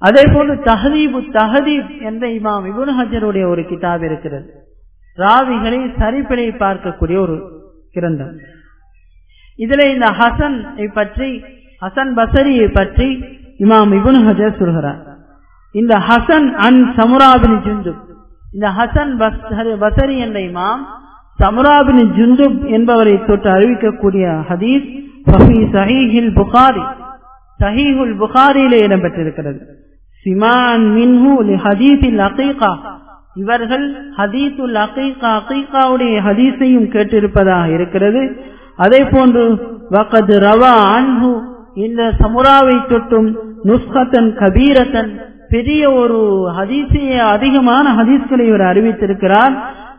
அதே போன்று தஹதீபு தஹதீப் என்ற இமாம் இபுன் ஹஜருடைய ஒரு கிதாப் இருக்கிறது ராவிகளை சரிப்பிழை பார்க்கக்கூடிய ஒரு கிரந்தம் இதுல இந்த ஹசன் பற்றி ஹசன் பசரியை பற்றி இமாம் இபுன் ஹஜர் சொல்கிறார் இந்த ஹசன் அன் சமுராபின் ஜுந்துப் இந்த ஹசன் பசரி என்ற இமாம் சமுராபின் ஜுந்துப் என்பவரை தொட்டு அறிவிக்கக்கூடிய ஹதீஸ் சஹீஹில் புகாரி சஹீஹுல் புகாரியிலே இடம்பெற்றிருக்கிறது சிமான் மின்ஹு ஹதீஸில் அகீகா இவர்கள் ஹதீசுல் அகீகா அகீகாவுடைய ஹதீஸையும் கேட்டிருப்பதாக இருக்கிறது அதே போன்று வகது ரவா அன்ஹு இந்த சமுராவை தொட்டும் நுஸ்கத்தன் கபீரத்தன் பெரிய ஒரு ஹதீஸைய அதிகமான ஹதீஸ்களை இவர் அறிவித்திருக்கிறார்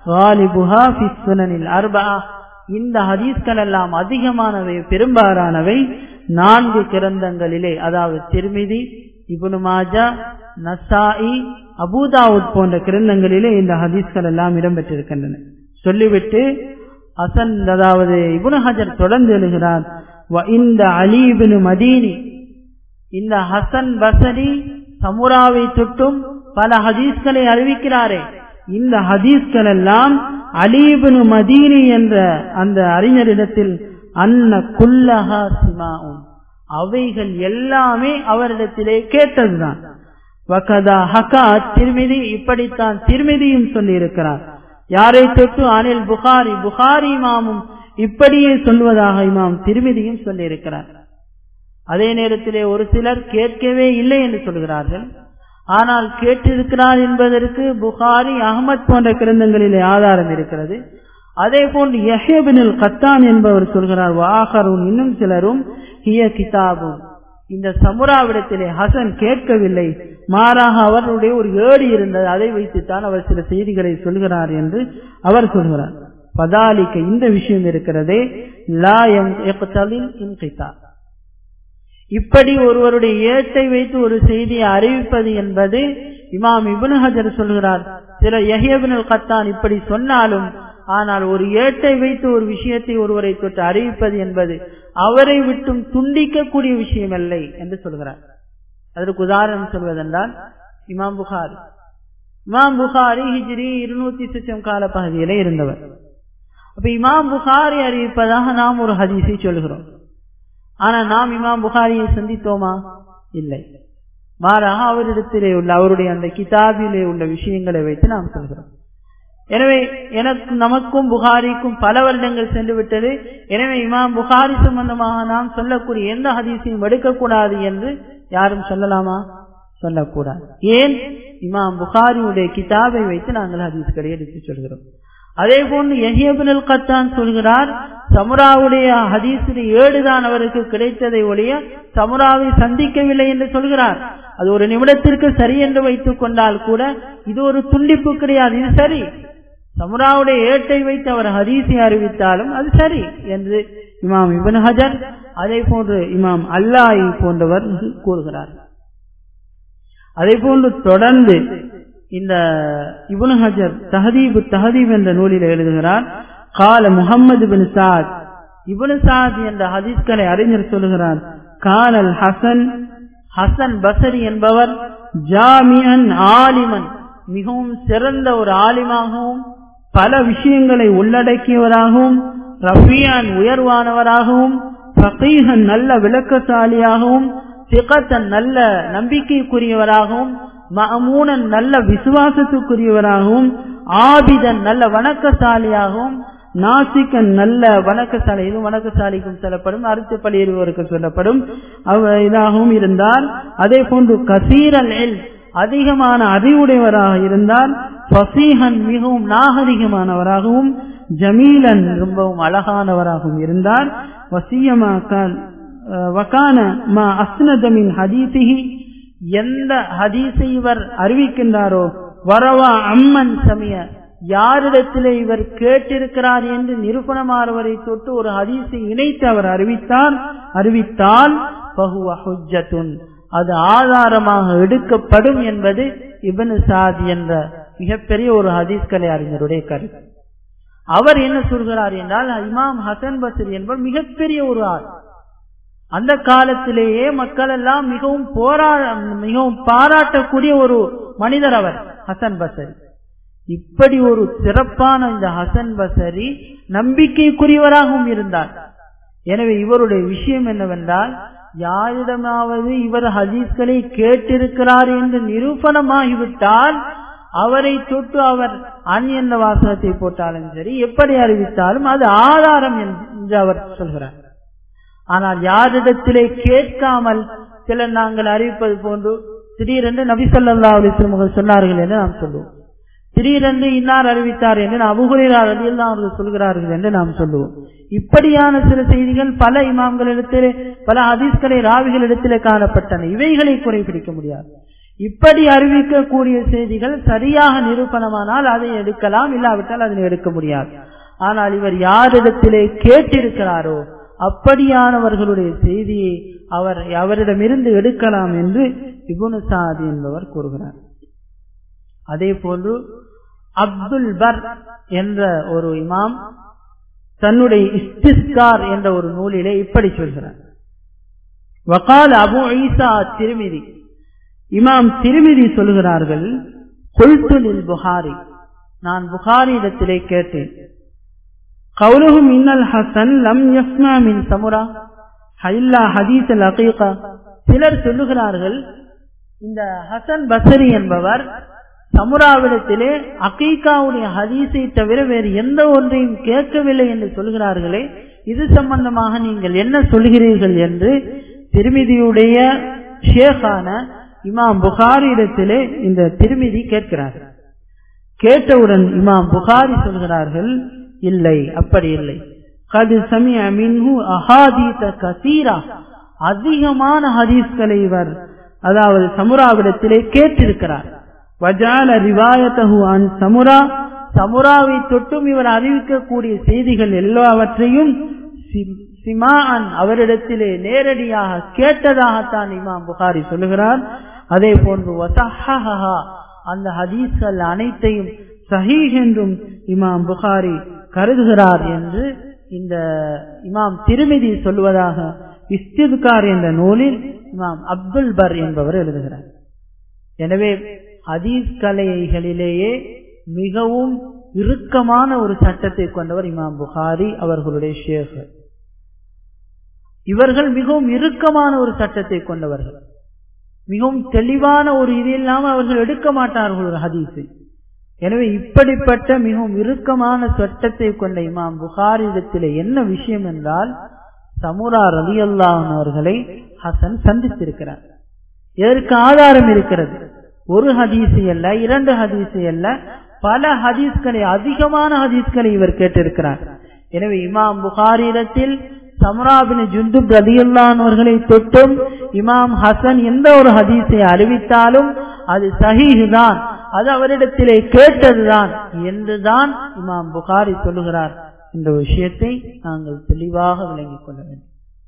அர்பா இந்த ஹதீஸ்கள் எல்லாம் அதிகமானவை பெரும்பாலானவை நான்கு கிரந்தங்களிலே அதாவது திருமிதி இபுனு மாஜா நசாயி அபூதாவுத் போன்ற கிரந்தங்களிலே இந்த ஹதீஸ்கள் எல்லாம் இடம்பெற்றிருக்கின்றன சொல்லிவிட்டு ஹசன் அதாவது இபுனு ஹஜர் தொடர்ந்து எழுகிறார் இந்த அலீபின் மதீனி இந்த ஹசன் பசரி சமுராவை தொட்டும் பல ஹதீஸ்களை அறிவிக்கிறாரே இந்த ஹதீஸ்கள் எல்லாம் அலீபின் மதீனி என்ற அந்த அறிஞரிடத்தில் அன்ன குல்லஹா சிமாவும் அவைகள் எல்லாமே அவரிடத்திலே கேட்டதுதான் வகதா ஹகா திருமிதி இப்படித்தான் திருமிதியும் சொல்லி இருக்கிறார் யாரை தொட்டு அனில் புகாரி புகாரி இமாமும் இப்படியே சொல்வதாக இமாம் திருமிதியும் சொல்லி இருக்கிறார் அதே நேரத்திலே ஒரு சிலர் கேட்கவே இல்லை என்று சொல்கிறார்கள் ஆனால் கேட்டிருக்கிறார் என்பதற்கு புகாரி அகமத் போன்ற கிரந்தங்களிலே ஆதாரம் இருக்கிறது அதே போன்று யஹேபினில் கத்தான் என்பவர் சொல்கிறார் வாகரும் இன்னும் சிலரும் ஹிய கிதாபும் இந்த சமுராவிடத்திலே ஹசன் கேட்கவில்லை மாறாக அவர்களுடைய ஒரு ஏடு இருந்தது அதை வைத்துத்தான் அவர் சில செய்திகளை சொல்கிறார் என்று அவர் சொல்கிறார் பதாலிக்க இந்த விஷயம் இருக்கிறதே லாயம் இப்படி ஒருவருடைய ஏட்டை வைத்து ஒரு செய்தியை அறிவிப்பது என்பது இமாம் இபுன் ஹஜர் சொல்கிறார் சில யஹியபினுல் கத்தான் இப்படி சொன்னாலும் ஆனால் ஒரு ஏட்டை வைத்து ஒரு விஷயத்தை ஒருவரை தொட்டு அறிவிப்பது என்பது அவரை விட்டும் துண்டிக்கக்கூடிய விஷயம் இல்லை என்று சொல்கிறார் அதற்கு உதாரணம் சொல்வதென்றால் இமாம் புகாரி இமாம் புகாரி ஹிஜ்ரி இருநூத்தி சுச்சம் கால பகுதியில இருந்தவர் அப்ப இமாம் புகாரி அறிவிப்பதாக நாம் ஒரு ஹதீஸை சொல்கிறோம் ஆனா நாம் இமாம் புகாரியை சந்தித்தோமா இல்லை மாறாக அவரிடத்திலே உள்ள அவருடைய அந்த கிதாபிலே உள்ள விஷயங்களை வைத்து நாம் சொல்கிறோம் எனவே எனக்கு நமக்கும் புகாரிக்கும் பல வருடங்கள் சென்று விட்டது எனவே இமாம் புகாரி சம்பந்தமாக நாம் சொல்லக்கூடிய எந்த ஹதீஸையும் எடுக்கக்கூடாது என்று யாரும் சொல்லலாமா சொல்லக்கூடாது ஏன் இமாம் புகாரியுடைய கிதாபை வைத்து நாங்கள் ஹதீஸ்களை எடுத்து சொல்கிறோம் அதே போன்று எஹியபினல் கத்தான் சொல்கிறார் சமுராவுடைய ஹதீஸுடைய ஏடுதான் அவருக்கு கிடைத்ததை ஒழிய சமுராவை சந்திக்கவில்லை என்று சொல்கிறார் அது ஒரு நிமிடத்திற்கு சரி என்று வைத்துக் கொண்டால் கூட இது ஒரு துண்டிப்பு கிடையாது இது சரி சமுராவுடைய ஏட்டை வைத்து அவர் ஹதீஸை அறிவித்தாலும் அது சரி என்று இமாம் இபன் ஹஜர் அதே போன்று இமாம் அல்லாஹி போன்றவர் கூறுகிறார் அதே போன்று தொடர்ந்து இந்த இபுன் ஹஜர் தஹதீபு தஹதீப் என்ற நூலில் எழுதுகிறார் கால முகமது பின் சாத் இபுன் சாத் என்ற ஹதீஸ்களை அறிஞர் சொல்லுகிறார் காலல் ஹசன் ஹசன் பசரி என்பவர் ஜாமியன் ஆலிமன் மிகவும் சிறந்த ஒரு ஆலிமாகவும் பல விஷயங்களை உள்ளடக்கியவராகவும் ரஃபியான் உயர்வானவராகவும் ஃபகீஹன் நல்ல விளக்கசாலியாகவும் சிகத்தன் நல்ல நம்பிக்கைக்குரியவராகவும் மகமூனன் நல்ல விசுவாசத்துக்குரியவராகவும் ஆபிதன் நல்ல வணக்கசாலியாகவும் நாசிக்கன் நல்ல வணக்கசாலை இது வணக்கசாலிக்கும் சொல்லப்படும் அறுத்து பள்ளியிடுவருக்கு சொல்லப்படும் இதாகவும் இருந்தால் அதே போன்று கசீரல் எல் அதிகமான அறிவுடையவராக இருந்தால் ஃபசீஹன் மிகவும் நாகரிகமானவராகவும் ஜமீலன் ரொம்பவும் அழகானவராகவும் இருந்தால் வசியமாக்கால் வக்கான மா அஸ்னதமின் ஹதீசிஹி எந்த ஹதீஸை இவர் அறிவிக்கின்றாரோ வரவா அம்மன் சமய யாரிடத்திலே இவர் கேட்டிருக்கிறார் என்று நிரூபணமானவரை தொட்டு ஒரு ஹதீஸை இணைத்து அவர் அறிவித்தார் அறிவித்தால் அது ஆதாரமாக எடுக்கப்படும் என்பது இபனு சாத் என்ற மிகப்பெரிய ஒரு ஹதீஸ்கலை அறிஞருடைய கருத்து அவர் என்ன சொல்கிறார் என்றால் இமாம் ஹசன் பசரி என்பவர் மிகப்பெரிய ஒரு ஆள் அந்த காலத்திலேயே மக்கள் எல்லாம் மிகவும் போரா மிகவும் பாராட்டக்கூடிய ஒரு மனிதர் அவர் ஹசன் பசரி இப்படி ஒரு சிறப்பான இந்த ஹசன் பசரி நம்பிக்கைக்குரியவராகவும் இருந்தார் எனவே இவருடைய விஷயம் என்னவென்றால் யாரிடமாவது இவர் ஹதீஸ்களை கேட்டிருக்கிறார் என்று நிரூபணமாகிவிட்டால் அவரை தொட்டு அவர் அந்நியந்த வாசகத்தை போட்டாலும் சரி எப்படி அறிவித்தாலும் அது ஆதாரம் என்று அவர் சொல்கிறார் ஆனால் யாரிடத்திலே கேட்காமல் சிலர் நாங்கள் அறிவிப்பது போன்று திடீரென்று நபிசல்லா அலிஸ்லம் சொன்னார்கள் என்று நாம் சொல்லுவோம் திடீரென்று இன்னார் அறிவித்தார் என்று அபுகுரார் அலியெல்லாம் அவர்கள் சொல்கிறார்கள் என்று நாம் சொல்லுவோம் இப்படியான சில செய்திகள் பல இமாம்களிடத்திலே பல ஹதீஸ்களை ராவிகளிடத்திலே காணப்பட்டன இவைகளை குறைபிடிக்க முடியாது இப்படி அறிவிக்கக்கூடிய செய்திகள் சரியாக நிரூபணமானால் அதை எடுக்கலாம் இல்லாவிட்டால் அதை எடுக்க முடியாது ஆனால் இவர் யாரிடத்திலே கேட்டிருக்கிறாரோ அப்படியானவர்களுடைய செய்தியை அவர் அவரிடமிருந்து எடுக்கலாம் என்று இபுனு சாதி என்பவர் கூறுகிறார் அதே போன்று அப்துல் பர் என்ற ஒரு இமாம் தன்னுடைய இஸ்திஸ்கார் என்ற ஒரு நூலிலே இப்படி சொல்கிறார் வகால் அபு ஈசா திருமிதி இமாம் திருமிதி சொல்கிறார்கள் கொல்துலில் புகாரி நான் புகாரி இடத்திலே கேட்டேன் கவுலகும் இன்னல் ஹசன் லம் யஸ்மா மின் சமுரா ஹல்லா ஹதீஸ் அல் அகீகா சிலர் சொல்லுகிறார்கள் இந்த ஹசன் பசரி என்பவர் சமுராவிடத்திலே அகீகாவுடைய ஹதீஸை தவிர வேறு எந்த ஒன்றையும் கேட்கவில்லை என்று சொல்கிறார்களே இது சம்பந்தமாக நீங்கள் என்ன சொல்கிறீர்கள் என்று திருமிதியுடைய ஷேகான இமாம் புகாரி இடத்திலே இந்த திருமிதி கேட்கிறார் கேட்டவுடன் இமாம் புகாரி சொல்கிறார்கள் இல்லை அப்படி இல்லை கது சமி மின்ஹு அஹாதீத கசீரா அதிகமான ஹதீஸ்களை இவர் அதாவது சமுராவிடத்திலே கேட்டிருக்கிறார் வஜால ரிவாயத்தகு அன் சமுரா சமுராவை தொட்டும் இவர் அறிவிக்கக்கூடிய செய்திகள் எல்லாவற்றையும் சிமான் அவரிடத்திலே நேரடியாக கேட்டதாகத்தான் இமாம் புகாரி சொல்லுகிறார் அதே போன்று வசஹஹா அந்த ஹதீஸ்கள் அனைத்தையும் சஹீஹ் என்றும் இமாம் புகாரி கருதுகிறார் என்று இந்த இமாம் திருமிதி சொல்வதாக இஸ்திதுகார் என்ற நூலில் இமாம் அப்துல் பர் என்பவர் எழுதுகிறார் எனவே ஹதீஸ் கலைகளிலேயே மிகவும் இறுக்கமான ஒரு சட்டத்தை கொண்டவர் இமாம் புகாரி அவர்களுடைய ஷேக் இவர்கள் மிகவும் இறுக்கமான ஒரு சட்டத்தை கொண்டவர்கள் மிகவும் தெளிவான ஒரு இது இல்லாமல் அவர்கள் எடுக்க மாட்டார்கள் ஒரு ஹதீஸை எனவே இப்படிப்பட்ட மிகவும் இறுக்கமான சட்டத்தை கொண்ட இமாம் புகாரிடத்திலே என்ன விஷயம் என்றால் சமுரா ரவி அவர்களை ஹசன் சந்தித்திருக்கிறார் இதற்கு ஆதாரம் இருக்கிறது ஒரு ஹதீசு அல்ல இரண்டு ஹதீசு அல்ல பல ஹதீஸ்களை அதிகமான ஹதீஸ்களை இவர் கேட்டிருக்கிறார் எனவே இமாம் புகாரிடத்தில் சம்ராபின் ஜுந்துப் ரதியுல்லானவர்களை தொட்டும் இமாம் ஹசன் எந்த ஒரு ஹதீஸை அறிவித்தாலும் அது சஹீஹ் தான் அது அவரிடத்திலே கேட்டதுதான் என்றுதான் இமாம் புகாரி சொல்லுகிறார் இந்த விஷயத்தை நாங்கள் தெளிவாக விளங்கிக் கொள்ள வேண்டும்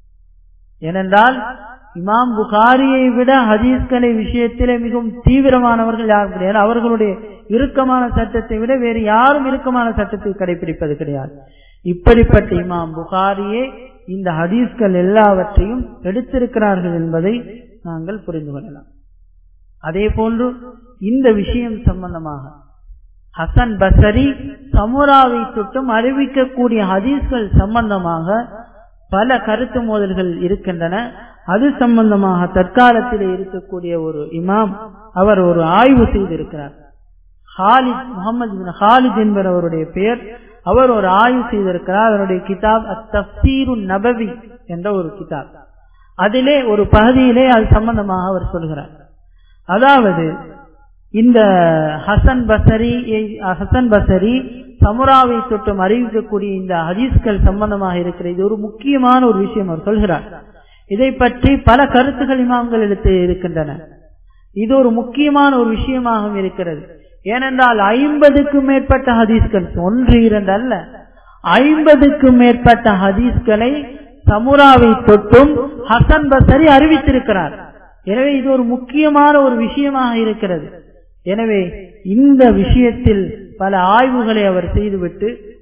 ஏனென்றால் இமாம் புகாரியை விட ஹதீஸ்களை விஷயத்திலே மிகவும் தீவிரமானவர்கள் யாரும் கிடையாது அவர்களுடைய இறுக்கமான சட்டத்தை விட வேறு யாரும் இறுக்கமான சட்டத்தை கடைபிடிப்பது கிடையாது இப்படிப்பட்ட இமாம் புகாரியே இந்த ஹதீஸ்கள் எல்லாவற்றையும் எடுத்திருக்கிறார்கள் என்பதை நாங்கள் புரிந்து கொள்ளலாம் அதே போன்று இந்த விஷயம் சம்பந்தமாக ஹசன் பசரி சமுராவை தொட்டும் அறிவிக்கக்கூடிய ஹதீஸ்கள் சம்பந்தமாக பல கருத்து மோதல்கள் இருக்கின்றன அது சம்பந்தமாக தற்காலத்தில் இருக்கக்கூடிய ஒரு இமாம் அவர் ஒரு ஆய்வு செய்திருக்கிறார் ஹாலித் முகமது ஹாலித் என்பவர் அவருடைய பெயர் அவர் ஒரு ஆய்வு செய்திருக்கிறார் அவருடைய கிதாப் அத்தப்சீரு நபவி என்ற ஒரு கிதாப் அதிலே ஒரு பகுதியிலே அது சம்பந்தமாக அவர் சொல்கிறார் அதாவது இந்த ஹசன் பசரி ஹசன் பசரி சமுராவை தொட்டும் அறிவிக்கக்கூடிய இந்த ஹதீஸ்கள் சம்பந்தமாக இருக்கிற இது ஒரு முக்கியமான ஒரு விஷயம் அவர் சொல்கிறார் இதை பற்றி பல கருத்துக்கள் இமாம்கள் எடுத்து இருக்கின்றன இது ஒரு முக்கியமான ஒரு விஷயமாகவும் இருக்கிறது ஏனென்றால் ஐம்பதுக்கும் மேற்பட்ட ஹதீஸ்கள் ஒன்று இரண்டு அல்ல ஐம்பதுக்கும் மேற்பட்ட ஹதீஸ்களை சமுராவை தொட்டும் ஹசன் பசரி அறிவித்திருக்கிறார் எனவே இது ஒரு முக்கியமான ஒரு விஷயமாக இருக்கிறது எனவே இந்த விஷயத்தில் பல ஆய்வுகளை அவர் செய்துவிட்டு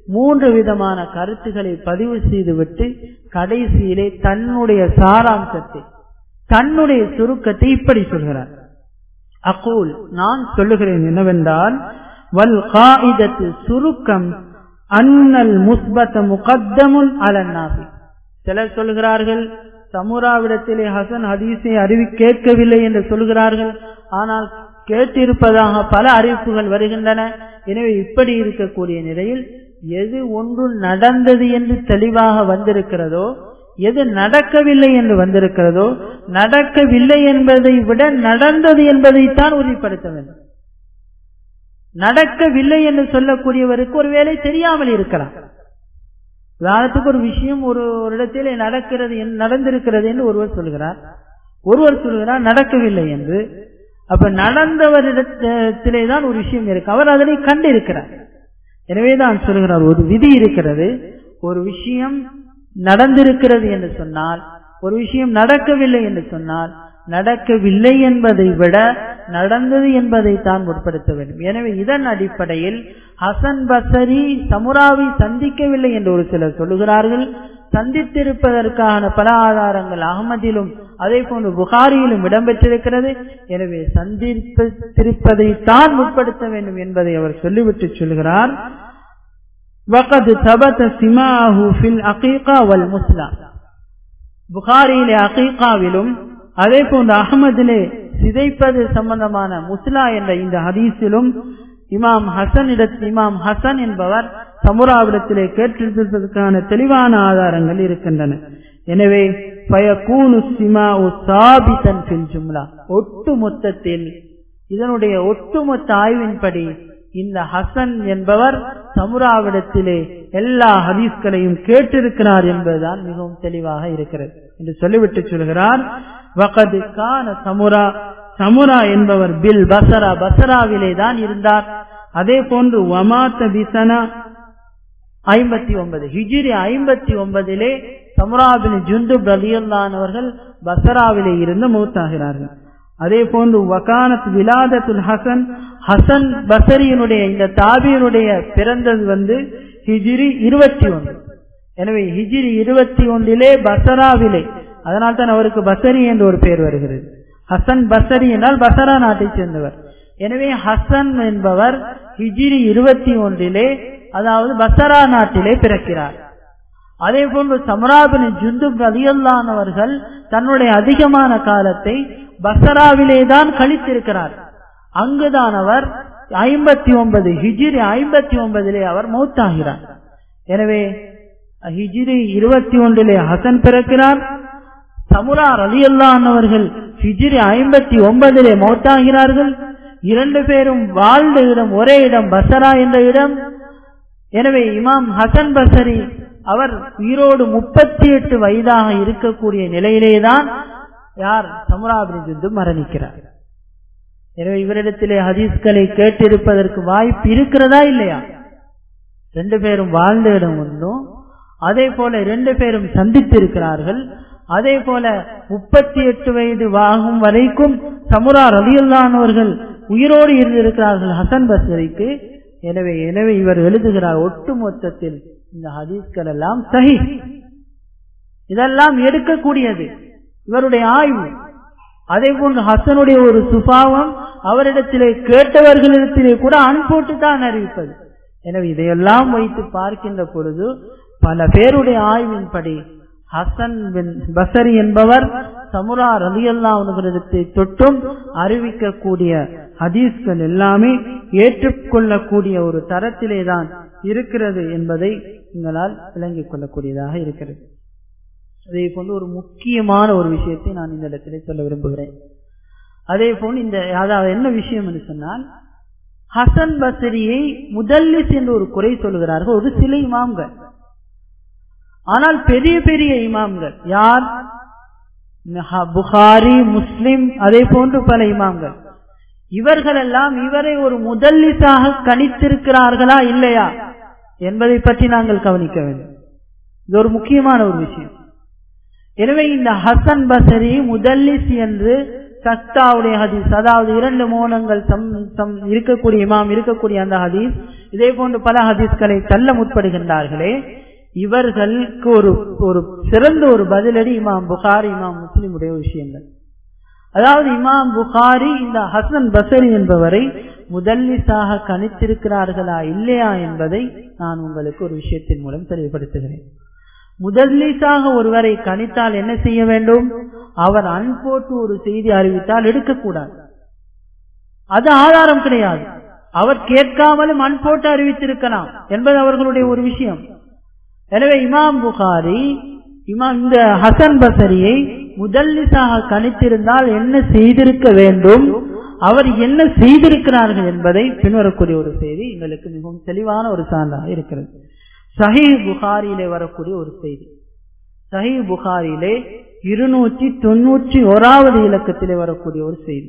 மூன்று விதமான கருத்துக்களை பதிவு செய்துவிட்டு கடைசியிலே தன்னுடைய சாராம்சத்தை தன்னுடைய சுருக்கத்தை இப்படி சொல்கிறார் அகூல் நான் சொல்லுகிறேன் என்னவென்றால் வல் காயிதத்து சுருக்கம் அன்னல் முஸ்பத்த முகத்தமுன் அலன்னாபி சிலர் சொல்கிறார்கள் சமுராவிடத்திலே ஹசன் ஹதீஸை அறிவி கேட்கவில்லை என்று சொல்கிறார்கள் ஆனால் கேட்டிருப்பதாக பல அறிவிப்புகள் வருகின்றன எனவே இப்படி இருக்கக்கூடிய நிலையில் எது ஒன்று நடந்தது என்று தெளிவாக வந்திருக்கிறதோ எது நடக்கவில்லை என்று வந்திருக்கிறதோ நடக்கவில்லை என்பதை விட நடந்தது என்பதைத்தான் உறுதிப்படுத்த வேண்டும் நடக்கவில்லை என்று சொல்லக்கூடியவருக்கு ஒரு வேலை தெரியாமல் இருக்கலாம் உதாரணத்துக்கு ஒரு விஷயம் ஒரு ஒரு இடத்திலே நடக்கிறது நடந்திருக்கிறது என்று ஒருவர் சொல்கிறார் ஒருவர் சொல்கிறார் நடக்கவில்லை என்று அப்ப நடந்தவரிடத்திலே தான் ஒரு விஷயம் இருக்கு அவர் அதனை கண்டிருக்கிறார் எனவே தான் சொல்கிறார் ஒரு விதி இருக்கிறது ஒரு விஷயம் நடந்திருக்கிறது என்று சொன்னால் ஒரு விஷயம் நடக்கவில்லை என்று சொன்னால் நடக்கவில்லை என்பதை விட நடந்தது என்பதை தான் முற்படுத்த வேண்டும் எனவே இதன் அடிப்படையில் ஹசன் பசரி சமுராவை சந்திக்கவில்லை என்று ஒரு சிலர் சொல்லுகிறார்கள் சந்தித்திருப்பதற்கான பல ஆதாரங்கள் அகமதிலும் அதே போன்று புகாரியிலும் இடம்பெற்றிருக்கிறது எனவே சந்தித்திருப்பதை தான் முற்படுத்த வேண்டும் என்பதை அவர் சொல்லிவிட்டு சொல்கிறார் وقد ثبت سماعه في العقيقة والمسلم புகாரியிலே அகீகாவிலும் அதே போன்று அகமதிலே சிதைப்பது சம்பந்தமான முஸ்லா என்ற இந்த ஹதீஸிலும் இமாம் ஹசன் இடத்தில் இமாம் ஹசன் என்பவர் சமுராவிடத்திலே கேட்டிருப்பதற்கான தெளிவான ஆதாரங்கள் இருக்கின்றன எனவே ஒட்டு மொத்தத்தில் இதனுடைய ஒட்டுமொத்த ஆய்வின்படி இந்த ஹசன் என்பவர் சமுராவிடத்திலே எல்லா ஹதீஸ்களையும் கேட்டிருக்கிறார் என்பதுதான் மிகவும் தெளிவாக இருக்கிறது என்று சொல்லிவிட்டு சொல்கிறார் வகது கான சமுரா சமுரா என்பவர் பில் பசரா பசராவிலே தான் இருந்தார் அதே போன்று வமாத்த பிசனா ஐம்பத்தி ஒன்பது ஹிஜிரி ஐம்பத்தி ஒன்பதிலே சமுராபின் ஜுந்து பிரலியல்லானவர்கள் பசராவிலே இருந்து மூத்தாகிறார்கள் அதே போன்று வகானத் விலாதத்துல் ஹசன் ஹசன் பசரியினுடைய இந்த தாபியினுடைய பிறந்தது வந்து ஹிஜிரி இருபத்தி ஒன்று எனவே ஹிஜிரி இருபத்தி ஒன்றிலே பசராவிலே அதனால் தான் அவருக்கு பசரி என்று ஒரு பெயர் வருகிறது ஹசன் பசரி என்றால் பசரா நாட்டை சேர்ந்தவர் எனவே ஹசன் என்பவர் ஹிஜிரி இருபத்தி ஒன்றிலே அதாவது பசரா நாட்டிலே பிறக்கிறார் அதே போன்று சமராபின் ஜுந்து ரலியல்லானவர்கள் தன்னுடைய அதிகமான காலத்தை பசராவிலே தான் கழித்திருக்கிறார் அங்குதான் அவர் ஐம்பத்தி ஒன்பது ஹிஜிரி ஐம்பத்தி ஒன்பதிலே அவர் மௌத்தாகிறார் எனவே ஹிஜிரி இருபத்தி ஒன்றிலே ஹசன் பிறக்கிறார் சமுரா ரலியல்லானவர்கள் ஹிஜிரி ஐம்பத்தி ஒன்பதிலே மௌத்தாகிறார்கள் இரண்டு பேரும் வாழ்ந்த இடம் ஒரே இடம் பசரா என்ற இடம் எனவே இமாம் ஹசன் பசரி அவர் உயிரோடு முப்பத்தி எட்டு வயதாக இருக்கக்கூடிய நிலையிலேதான் யார் சமுராபிரிந்து மரணிக்கிறார் எனவே இவரிடத்திலே ஹதீஸ்களை கேட்டிருப்பதற்கு வாய்ப்பு இருக்கிறதா இல்லையா ரெண்டு பேரும் வாழ்ந்த இடம் ஒன்றும் அதே போல ரெண்டு பேரும் சந்தித்திருக்கிறார்கள் அதே போல முப்பத்தி எட்டு வயது ஆகும் வரைக்கும் சமுரா ரலியல்லானவர்கள் உயிரோடு இருந்திருக்கிறார்கள் ஹசன் பசரிக்கு எனவே எனவே இவர் எழுதுகிறார் ஒட்டு மொத்தத்தில் இந்த ஹதீஸ்கள் எல்லாம் சஹி இதெல்லாம் எடுக்கக்கூடியது இவருடைய ஆய்வு அதே போன்று ஹசனுடைய ஒரு சுபாவம் அவரிடத்திலே கேட்டவர்களிடத்திலே கூட அன்போட்டு தான் அறிவிப்பது எனவே இதையெல்லாம் வைத்து பார்க்கின்ற பொழுது பல பேருடைய ஆய்வின்படி ஹசன் பின் பசரி என்பவர் சமுரா ரலியல்லாவுகளிடத்தை தொட்டும் அறிவிக்கக்கூடிய ஹதீஸ்கள் எல்லாமே ஏற்றுக்கொள்ளக்கூடிய ஒரு தரத்திலே தான் இருக்கிறது என்பதை உங்களால் விளங்கிக் கொள்ளக்கூடியதாக இருக்கிறது அதே போன்று ஒரு முக்கியமான ஒரு விஷயத்தை நான் இந்த இடத்திலே சொல்ல விரும்புகிறேன் அதே போல் இந்த அதாவது என்ன விஷயம் என்று சொன்னால் ஹசன் பசரியை முதல்லிஸ் என்று ஒரு குறை சொல்கிறார்கள் ஒரு சில இமாம்கள் ஆனால் பெரிய பெரிய இமாம்கள் யார் புகாரி முஸ்லிம் அதே போன்று பல இமாம்கள் இவர்கள் எல்லாம் இவரை ஒரு முதல்லிசாக கணித்திருக்கிறார்களா இல்லையா என்பதை பற்றி நாங்கள் கவனிக்க வேண்டும் இது ஒரு முக்கியமான ஒரு விஷயம் எனவே இந்த ஹசன் பசரி முதல்லிஸ் என்று சஸ்தாவுடைய ஹதீஸ் அதாவது இரண்டு மோனங்கள் சம் சம் இருக்கக்கூடிய இமாம் இருக்கக்கூடிய அந்த ஹதீஸ் இதே போன்று பல ஹதீஸ்களை தள்ள முற்படுகின்றார்களே இவர்களுக்கு ஒரு ஒரு சிறந்த ஒரு பதிலடி இமாம் புகாரி இமாம் முஸ்லிமுடைய விஷயங்கள் அதாவது இமாம் புகாரி இந்த ஹசன் பசரி என்பவரை முதல்லிசாக கணித்திருக்கிறார்களா இல்லையா என்பதை நான் உங்களுக்கு ஒரு விஷயத்தின் மூலம் தெளிவுபடுத்துகிறேன் முதல்லீசாக ஒருவரை கணித்தால் என்ன செய்ய வேண்டும் அவர் அன்போட்டு ஒரு செய்தி அறிவித்தால் எடுக்கக்கூடாது அது ஆதாரம் கிடையாது அவர் கேட்காமலும் அன்போட்டு அறிவித்திருக்கலாம் என்பது அவர்களுடைய ஒரு விஷயம் எனவே இமாம் புகாரி இமாம் இந்த ஹசன் பசரியை முதல்லிசாக கணித்திருந்தால் என்ன செய்திருக்க வேண்டும் அவர் என்ன செய்திருக்கிறார்கள் என்பதை பின்வரக்கூடிய ஒரு செய்தி எங்களுக்கு மிகவும் தெளிவான ஒரு சான்றாக இருக்கிறது சஹி புகாரியிலே வரக்கூடிய ஒரு செய்தி சஹி புகாரியிலே இருநூற்றி தொன்னூற்றி ஓராவது இலக்கத்திலே வரக்கூடிய ஒரு செய்தி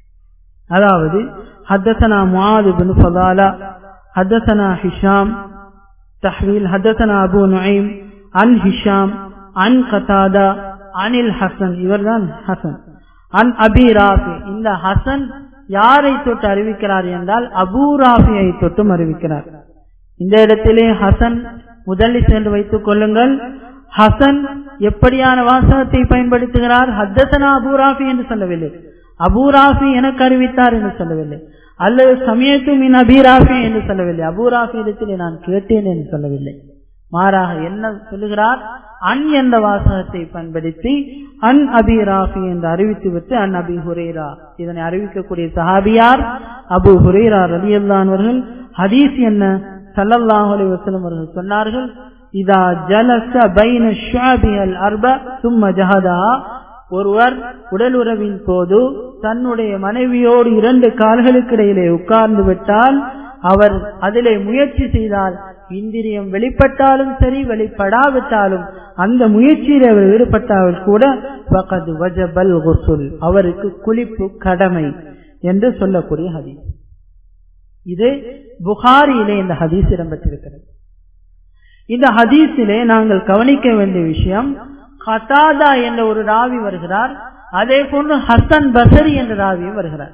அதாவது ஹத்தசனா முஆது பின் ஃபதாலா ஹத்தசனா ஹிஷாம் தஹ்வீல் ஹத்தசனா அபு நுஐம் அன் ஹிஷாம் அன் கதாதா அனில் ஹசன் இவர்தான் ஹசன் அன் அபி ராஃபி இந்த ஹசன் யாரை தொட்டு அறிவிக்கிறார் என்றால் அபூ ராஃபியை தொட்டும் அறிவிக்கிறார் இந்த இடத்திலே ஹசன் முதலில் சென்று வைத்துக் கொள்ளுங்கள் ஹசன் எப்படியான வாசகத்தை பயன்படுத்துகிறார் ஹத்தசனா அபூராஃபி என்று சொல்லவில்லை அபூராஃபி எனக்கு அறிவித்தார் என்று சொல்லவில்லை அல்லது சமயத்து மின் அபீராஃபி என்று சொல்லவில்லை அபூராஃபி இடத்திலே நான் கேட்டேன் என்று சொல்லவில்லை மாறாக என்ன சொல்லுகிறார் அன் என்ற வாசகத்தை பயன்படுத்தி அன் அபி ராஃபி என்று அறிவித்துவிட்டு அன் அபி ஹுரேரா இதனை அறிவிக்கக்கூடிய சஹாபியார் அபு ஹுரேரா ரலியல்லானவர்கள் ஹதீஸ் என்ன சல்லல்லாஹு அலைஹி வஸல்லம் அவர்கள் சொன்னார்கள் இதா ஜலச பைன ஷுஅபியல் அர்ப சும்ம ஜஹதா ஒருவர் உடல் உறவின் போது தன்னுடைய மனைவியோடு இரண்டு கால்களுக்கு இடையிலே உட்கார்ந்து விட்டால் அவர் அதிலே முயற்சி செய்தால் இந்திரியம் வெளிப்பட்டாலும் சரி வெளிப்படாவிட்டாலும் அந்த புமுயற்சியில் அவர் ஈடுபட்டால் கூட பகது வஜபல் குசுல் அவருக்கு குளிப்பு கடமை என்று சொல்லக்கூடிய ஹதீஸ் இது புகாரியிலே இந்த ஹதீஸ் இடம்பெற்றிருக்கிறது இந்த ஹதீஸிலே நாங்கள் கவனிக்க வேண்டிய விஷயம் கதாதா என்ற ஒரு ராவி வருகிறார் அதே போன்று ஹசன் பசரி என்ற ராவியும் வருகிறார்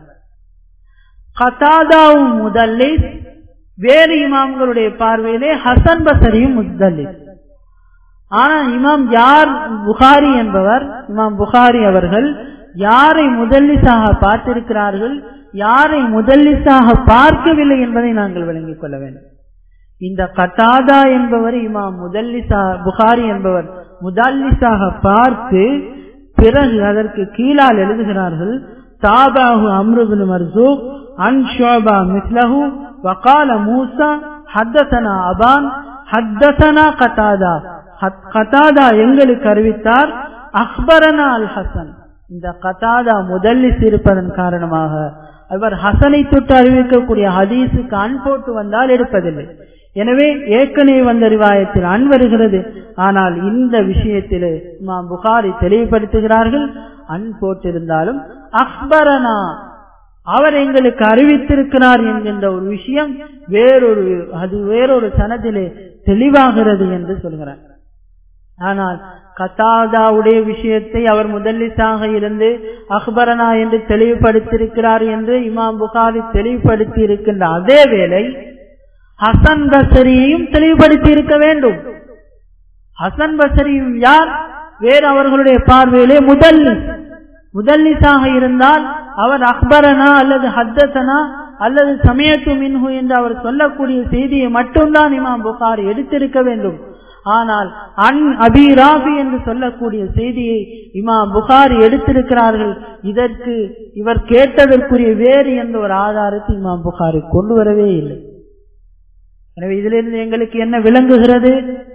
கதாதாவும் முதல்லிஸ் வேறு இமாம்களுடைய பார்வையிலே ஹசன் பசரியும் முதல்லிஸ் ஆனா இமாம் யார் புகாரி என்பவர் இமாம் புகாரி அவர்கள் யாரை முதல்லிசாக பார்த்திருக்கிறார்கள் யாரை முதல்லிசாக பார்க்கவில்லை என்பதை நாங்கள் விளங்கிக் கொள்ள வேண்டும் இந்த கட்டாதா என்பவர் இமாம் முதல்லிசா புகாரி என்பவர் முதல்லிசாக பார்த்து பிறகு அதற்கு கீழால் எழுதுகிறார்கள் தாபாஹு அம்ருபின் மர்சூக் அன் ஷோபா மிஸ்லஹு வகால மூசா ஹத்தசனா அபான் ஹத்தசனா கதாதா கதாதா எங்களுக்கு அறிவித்தார் அக்பரனா அல் ஹசன் இந்த கதாதா முதல்லிஸ் இருப்பதன் காரணமாக அவர் ஹசனை தொட்டு அறிவிக்கக்கூடிய ஹதீஸுக்கு அன் போட்டு வந்தால் எடுப்பதில்லை எனவே ஏற்கனவே வந்த ரிவாயத்தில் அன் வருகிறது ஆனால் இந்த விஷயத்தில் இமாம் புகாரி தெளிவுபடுத்துகிறார்கள் அன் போட்டிருந்தாலும் அக்பரனா அவர் எங்களுக்கு அறிவித்திருக்கிறார் என்கின்ற ஒரு விஷயம் வேறொரு அது வேறொரு சனத்திலே தெளிவாகிறது என்று சொல்கிறார் ஆனால் கத்தாதாவுடைய விஷயத்தை அவர் முதலிசாக இருந்து அக்பரனா என்று தெளிவுபடுத்தியிருக்கிறார் என்று இமாம் புகாரி தெளிவுபடுத்தி இருக்கின்ற அதே வேளை ஹசன் பசரியையும் தெளிவுபடுத்தி இருக்க வேண்டும் ஹசன் பசரியும் யார் வேறு அவர்களுடைய பார்வையிலே முதல் முதல்லிசாக இருந்தால் அவர் அக்பரனா அல்லது ஹத்தசனா அல்லது சமயத்து மின்ஹு என்று அவர் சொல்லக்கூடிய செய்தியை மட்டும்தான் இமாம் புகார் எடுத்திருக்க வேண்டும் ஆனால் அன் அபி ராபி என்று சொல்லக்கூடிய செய்தியை இமாம் புகாரி எடுத்திருக்கிறார்கள் இதற்கு இவர் கேட்டதற்குரிய வேறு எந்த ஒரு ஆதாரத்தை இமாம் புகாரி கொண்டு வரவே இல்லை எனவே இதிலிருந்து எங்களுக்கு என்ன விளங்குகிறது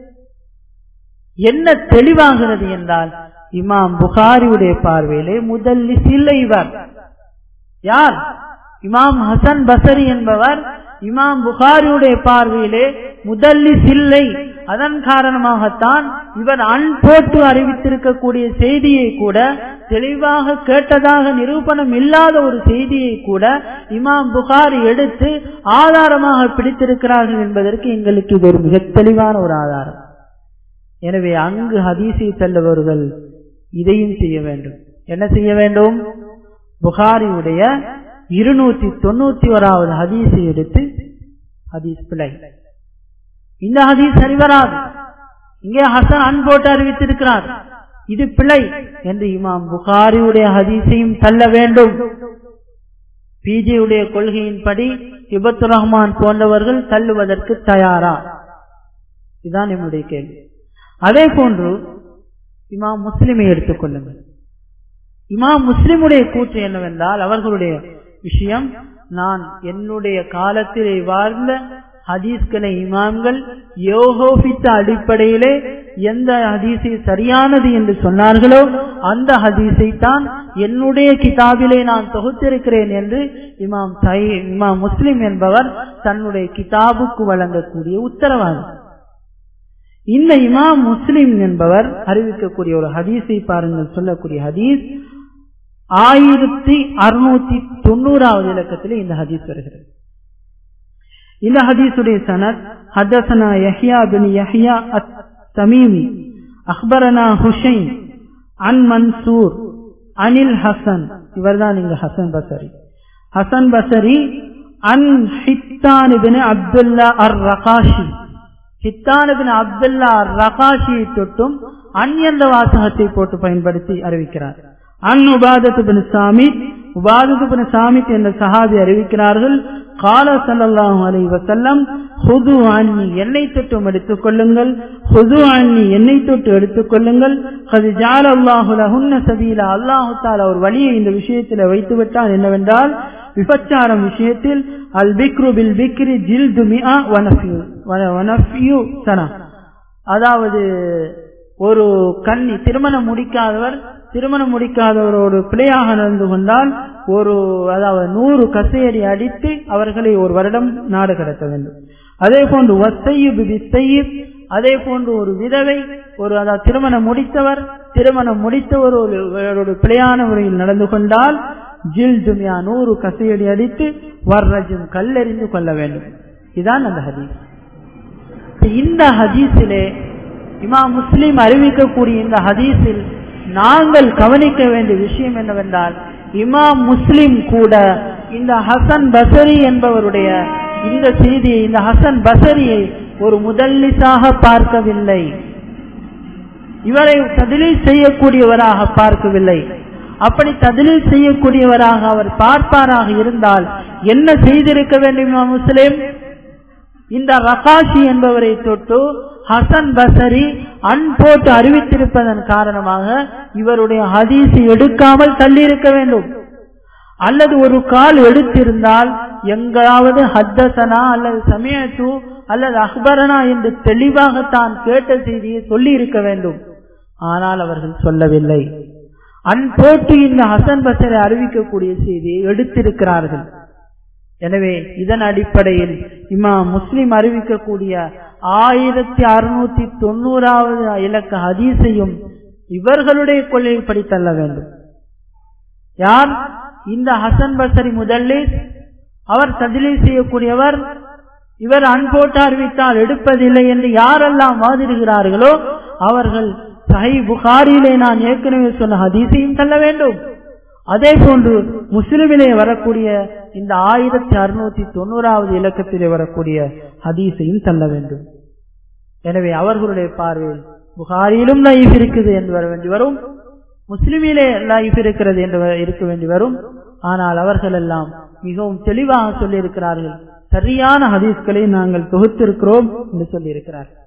என்ன தெளிவாகிறது என்றால் இமாம் புகாரியுடைய பார்வையிலே முதலில் இல்லை இவர் யார் இமாம் ஹசன் பசரி என்பவர் இமாம் புகாரியுடைய பார்வையிலே முதல்லிஸ் இல்லை அதன் காரணமாகத்தான் இவர் அன் போட்டு அறிவித்திருக்கக்கூடிய செய்தியை கூட தெளிவாக கேட்டதாக நிரூபணம் இல்லாத ஒரு செய்தியை கூட இமாம் புகாரி எடுத்து ஆதாரமாக பிடித்திருக்கிறார்கள் என்பதற்கு எங்களுக்கு இது ஒரு மிக தெளிவான ஒரு ஆதாரம் எனவே அங்கு ஹதீஸை செல்லவர்கள் இதையும் செய்ய வேண்டும் என்ன செய்ய வேண்டும் புகாரியுடைய இருநூத்தி தொண்ணூத்தி ஓராவது ஹதீஸை எடுத்து ஹதீஸ் பிழை இந்த ஹதீஸ் சரிவராது இங்கே ஹசன் அன் போட்டு அறிவித்திருக்கிறார் இது பிழை என்று இமாம் புகாரியுடைய ஹதீஸையும் தள்ள வேண்டும் பிஜேயுடைய கொள்கையின்படி இபத்து ரஹ்மான் போன்றவர்கள் தள்ளுவதற்கு தயாரா இதுதான் என்னுடைய கேள்வி அதே போன்று இமாம் முஸ்லிமை எடுத்துக்கொள்ளுங்கள் இமாம் முஸ்லிமுடைய கூற்று என்னவென்றால் அவர்களுடைய விஷயம் நான் என்னுடைய காலத்திலே வாழ்ந்த ஹதீஸ்களை இமாம்கள் யோகோபித்த அடிப்படையிலே எந்த ஹதீஸை சரியானது என்று சொன்னார்களோ அந்த ஹதீஸை தான் என்னுடைய கிதாபிலே நான் தொகுத்திருக்கிறேன் என்று இமாம் சை இமாம் முஸ்லிம் என்பவர் தன்னுடைய கிதாபுக்கு வழங்கக்கூடிய உத்தரவாதம் இந்த இமாம் முஸ்லிம் என்பவர் அறிவிக்கக்கூடிய ஒரு ஹதீஸை பாருங்கள் சொல்லக்கூடிய ஹதீஸ் ஆயிரத்தி அறுநூத்தி தொண்ணூறாவது இலக்கத்தில் இந்த ஹதீஸ் வருகிறது இந்த ஹதீஸுடைய Sanath ஹதசனா Yahya bin Yahya at Tamimi அக்பரனா ஹுஷைன் அன் மன்சூர் அனில் ஹசன் இவர்தான் இங்க ஹசன் பசரி ஹசன் பசரி அன் Hittan bin Abdullah ar Raqashi ஹித்தான் bin Abdullah அர் ரகாஷியை தொட்டும் அன் என்ற வாசகத்தை போட்டு பயன்படுத்தி அறிவிக்கிறார் அன் உபாதத்து பின் சாமித் உபாதத்து பின் சாமித் என்ற சஹாபி அறிவிக்கிறார்கள் கால சல்லாஹு அலை வசல்லம் ஹுது அன்னி என்னை தொட்டும் எடுத்துக் கொள்ளுங்கள் ஹுது அன்னி என்னை தொட்டு எடுத்துக் கொள்ளுங்கள் அது ஜால் அல்லாஹுலஹுன்ன சபீல அல்லாஹு தாலா ஒரு வழியை இந்த விஷயத்தில் வைத்து விட்டான் என்னவென்றால் விபச்சாரம் விஷயத்தில் அல் பிக்ரு பில் பிக்ரி ஜில் துமியா வனஃபியூ சனா அதாவது ஒரு கண்ணி திருமணம் முடிக்காதவர் திருமணம் முடிக்காதவரோடு பிழையாக நடந்து கொண்டால் ஒரு அதாவது நூறு கசையடி அடித்து அவர்களை ஒரு வருடம் நாடு கடத்த வேண்டும் அதே போன்று வசையுப் அதே போன்று ஒரு விதவை ஒரு அதாவது திருமணம் முடித்தவர் திருமணம் முடித்தவர் ஒரு பிழையான முறையில் நடந்து கொண்டால் ஜில் துமியா நூறு கசையடி அடித்து வர்ரஜும் கல்லெறிந்து கொள்ள வேண்டும் இதுதான் அந்த ஹதீஸ் இந்த ஹதீஸிலே இமா முஸ்லீம் அறிவிக்கக்கூடிய இந்த ஹதீஸில் நாங்கள் கவனிக்க வேண்டிய விஷயம் என்னவென்றால் இமாம் முஸ்லிம் கூட இந்த ஹசன் பசரி என்பவருடைய இந்த செய்தியை இந்த ஹசன் பசரியை ஒரு முதல்லிசாக பார்க்கவில்லை இவரை ததிலில் செய்யக்கூடியவராக பார்க்கவில்லை அப்படி ததிலில் செய்யக்கூடியவராக அவர் பார்ப்பாராக இருந்தால் என்ன செய்திருக்க வேண்டும் முஸ்லிம் இந்த ரகாஷி என்பவரை தொட்டு ஹசன் பசரி அன் போட்டு அறிவித்திருப்பதன் காரணமாக இவருடைய ஹதீஸ் எடுக்காமல் தள்ளியிருக்க வேண்டும் அல்லது ஒரு கால் எடுத்திருந்தால் எங்காவது ஹத்தசனா அல்லது சமயத்து அல்லது அக்பரனா என்று தெளிவாக தான் கேட்ட செய்தியை சொல்லி இருக்க வேண்டும் ஆனால் அவர்கள் சொல்லவில்லை அன் போட்டு இந்த ஹசன் பசரை அறிவிக்கக்கூடிய செய்தியை எடுத்திருக்கிறார்கள் எனவே இதன் அடிப்படையில் இமா முஸ்லிம் அறிவிக்கக்கூடிய ஆயிரத்தி அறுநூத்தி தொண்ணூறாவது இலக்க ஹதீஸையும் இவர்களுடைய கொள்கைப்படி தள்ள வேண்டும் யார் இந்த ஹசன் பசரி முதலில் அவர் ததிலி செய்யக்கூடியவர் இவர் அன்போட்டு அறிவித்தால் எடுப்பதில்லை என்று யாரெல்லாம் வாதிடுகிறார்களோ அவர்கள் சஹி புகாரியிலே நான் ஏற்கனவே சொன்ன ஹதீஸையும் தள்ள வேண்டும் அதே போன்று முஸ்லிமிலே வரக்கூடிய இந்த ஆயிரத்தி அறுநூத்தி தொண்ணூறாவது இலக்கத்திலே வரக்கூடிய ஹதீஸையும் தள்ள வேண்டும் எனவே அவர்களுடைய பார்வையில் புகாரியிலும் லைஃப் இருக்குது என்று வர வேண்டி வரும் முஸ்லிமிலே லைஃப் இருக்கிறது என்று இருக்க வேண்டி வரும் ஆனால் அவர்கள் எல்லாம் மிகவும் தெளிவாக சொல்லியிருக்கிறார்கள் சரியான ஹதீஸ்களை நாங்கள் தொகுத்திருக்கிறோம் என்று சொல்லியிருக்கிறார்கள்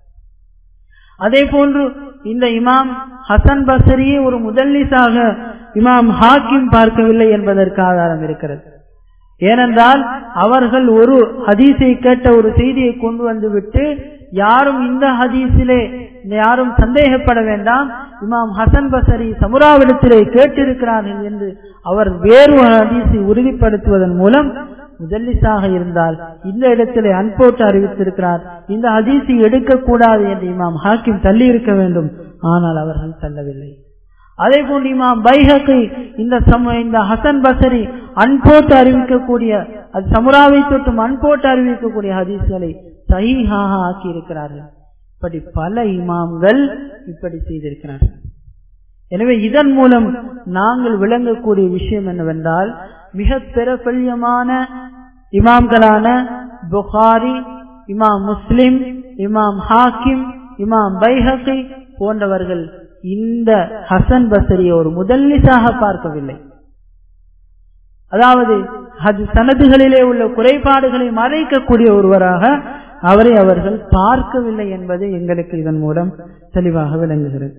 அதே போன்று இந்த இமாம் ஹசன் பசரியை ஒரு முதல்லிசாக இமாம் ஹாக்கிம் பார்க்கவில்லை என்பதற்கு ஆதாரம் இருக்கிறது ஏனென்றால் அவர்கள் ஒரு ஹதீஸை கேட்ட ஒரு செய்தியை கொண்டு வந்து விட்டு யாரும் இந்த ஹதீஸிலே யாரும் சந்தேகப்பட வேண்டாம் இமாம் ஹசன் பசரி சமுராவிடத்திலே கேட்டிருக்கிறார்கள் என்று அவர் வேறு ஹதீஸை உறுதிப்படுத்துவதன் மூலம் முதல்லிசாக இருந்தால் இந்த இடத்திலே அன்போட்டு அறிவித்திருக்கிறார் இந்த ஹதீஸை எடுக்கக்கூடாது என்று இமாம் ஹாக்கிம் தள்ளி இருக்க வேண்டும் ஆனால் அவர்கள் தள்ளவில்லை அதே போன்று இமாம் பைஹக்கை இந்த சம இந்த ஹசன் பசரி அன்போட்டு அறிவிக்கக்கூடிய அது சமுராவை தொட்டும் அன்போட்டு அறிவிக்கக்கூடிய ஹதீஸ்களை சஹீஹாக ஆக்கி இருக்கிறார்கள் இப்படி பல இமாம்கள் இப்படி செய்திருக்கிறார்கள் எனவே இதன் மூலம் நாங்கள் விளங்கக்கூடிய விஷயம் என்னவென்றால் மிக பிரபல்யமான இமாம்களான புகாரி இமாம் முஸ்லிம் இமாம் ஹாக்கிம் இமாம் பைஹகி போன்றவர்கள் இந்த ஹசன் பசரியை ஒரு முதல்லிசாக பார்க்கவில்லை அதாவது அது சனதுகளிலே உள்ள குறைபாடுகளை மறைக்கக்கூடிய ஒருவராக அவரை அவர்கள் பார்க்கவில்லை என்பது எங்களுக்கு இதன் மூலம் தெளிவாக விளங்குகிறது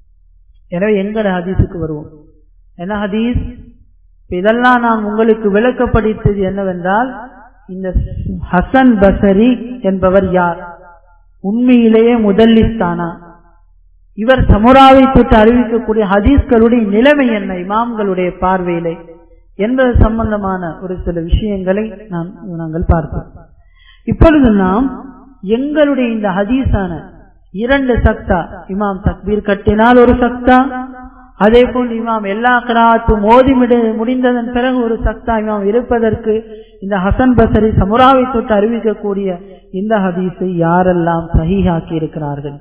எனவே எங்கள் ஹதீஸுக்கு வருவோம் என்ன ஹதீஸ் இதெல்லாம் நாம் உங்களுக்கு விளக்கப்படுத்தது என்னவென்றால் இந்த ஹசன் பசரி என்பவர் யார் உண்மையிலேயே முதல்லிஸ்தானா இவர் சமுராவை தொட்டு அறிவிக்கக்கூடிய ஹதீஸ்களுடைய நிலைமை என்ன இமாம்களுடைய பார்வையிலே என்பது சம்பந்தமான ஒரு சில விஷயங்களை நாம் நாங்கள் பார்ப்போம் இப்பொழுது நாம் எங்களுடைய இந்த ஹதீஸான இரண்டு சக்தா இமாம் தக்பீர் கட்டினால் ஒரு சக்தா அதே போன்று இமாம் எல்லா கிராத்தும் ஓதி முடிந்ததன் பிறகு ஒரு சக்தா இமாம் இருப்பதற்கு இந்த ஹசன் பசரி சமுராவை தொட்டு அறிவிக்கக்கூடிய இந்த ஹதீஸை யாரெல்லாம் சஹீஹாக்கி இருக்கிறார்கள்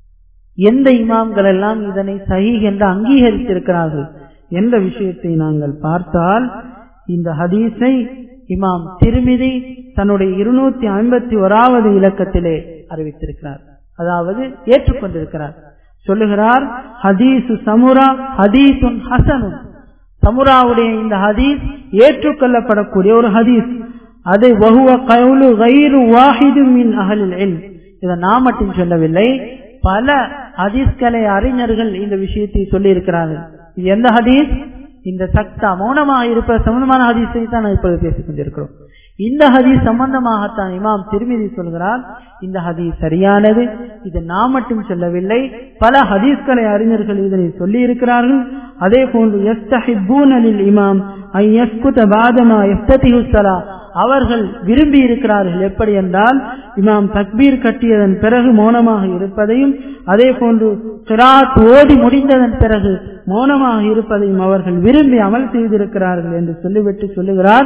எந்த இமாம்கள் எல்லாம் இதனை சஹீ என்று அங்கீகரித்திருக்கிறார்கள் என்ற விஷயத்தை நாங்கள் பார்த்தால் இந்த ஹதீஸை இமாம் திருமிதி தன்னுடைய இருநூத்தி ஐம்பத்தி ஓராவது இலக்கத்திலே அறிவித்திருக்கிறார் அதாவது ஏற்றுக்கொண்டிருக்கிறார் சொல்லுகிறார் ஹதீசு சமுரா ஹதீசுன் ஹசனும் சமுராவுடைய இந்த ஹதீஸ் ஏற்றுக்கொள்ளப்படக்கூடிய ஒரு ஹதீஸ் அது வகுவ கவுலு கயிறு வாஹிது மின் அகலில் இதை நான் மட்டும் சொல்லவில்லை பல ஹதீஸ்களை அறிஞர்கள் இந்த விஷயத்தை சொல்லி இருக்கிறார்கள் இது எந்த ஹதீஸ் இந்த சக்தா மௌனமாக இருப்ப சம்பந்தமான ஹதீஸை தான் நான் இப்பொழுது பேசிக் கொண்டிருக்கிறோம் இந்த ஹதீஸ் சம்பந்தமாகத்தான் இமாம் திருமிதி சொல்கிறார் இந்த ஹதீஸ் சரியானது இது நான் மட்டும் சொல்லவில்லை பல ஹதீஸ்களை அறிஞர்கள் இதனை சொல்லி இருக்கிறார்கள் அதே போன்று எஸ்தஹிபூனலில் இமாம் ஐ எஸ்குத பாதமா எஸ்ததிஹுசலா அவர்கள் விரும்பி இருக்கிறார்கள் எப்படி என்றால் இமாம் தக்பீர் கட்டியதன் பிறகு மௌனமாக இருப்பதையும் அதே போன்று கிராத் ஓடி முடிந்ததன் பிறகு மௌனமாக இருப்பதையும் அவர்கள் விரும்பி அமல் செய்திருக்கிறார்கள் என்று சொல்லிவிட்டு சொல்லுகிறார்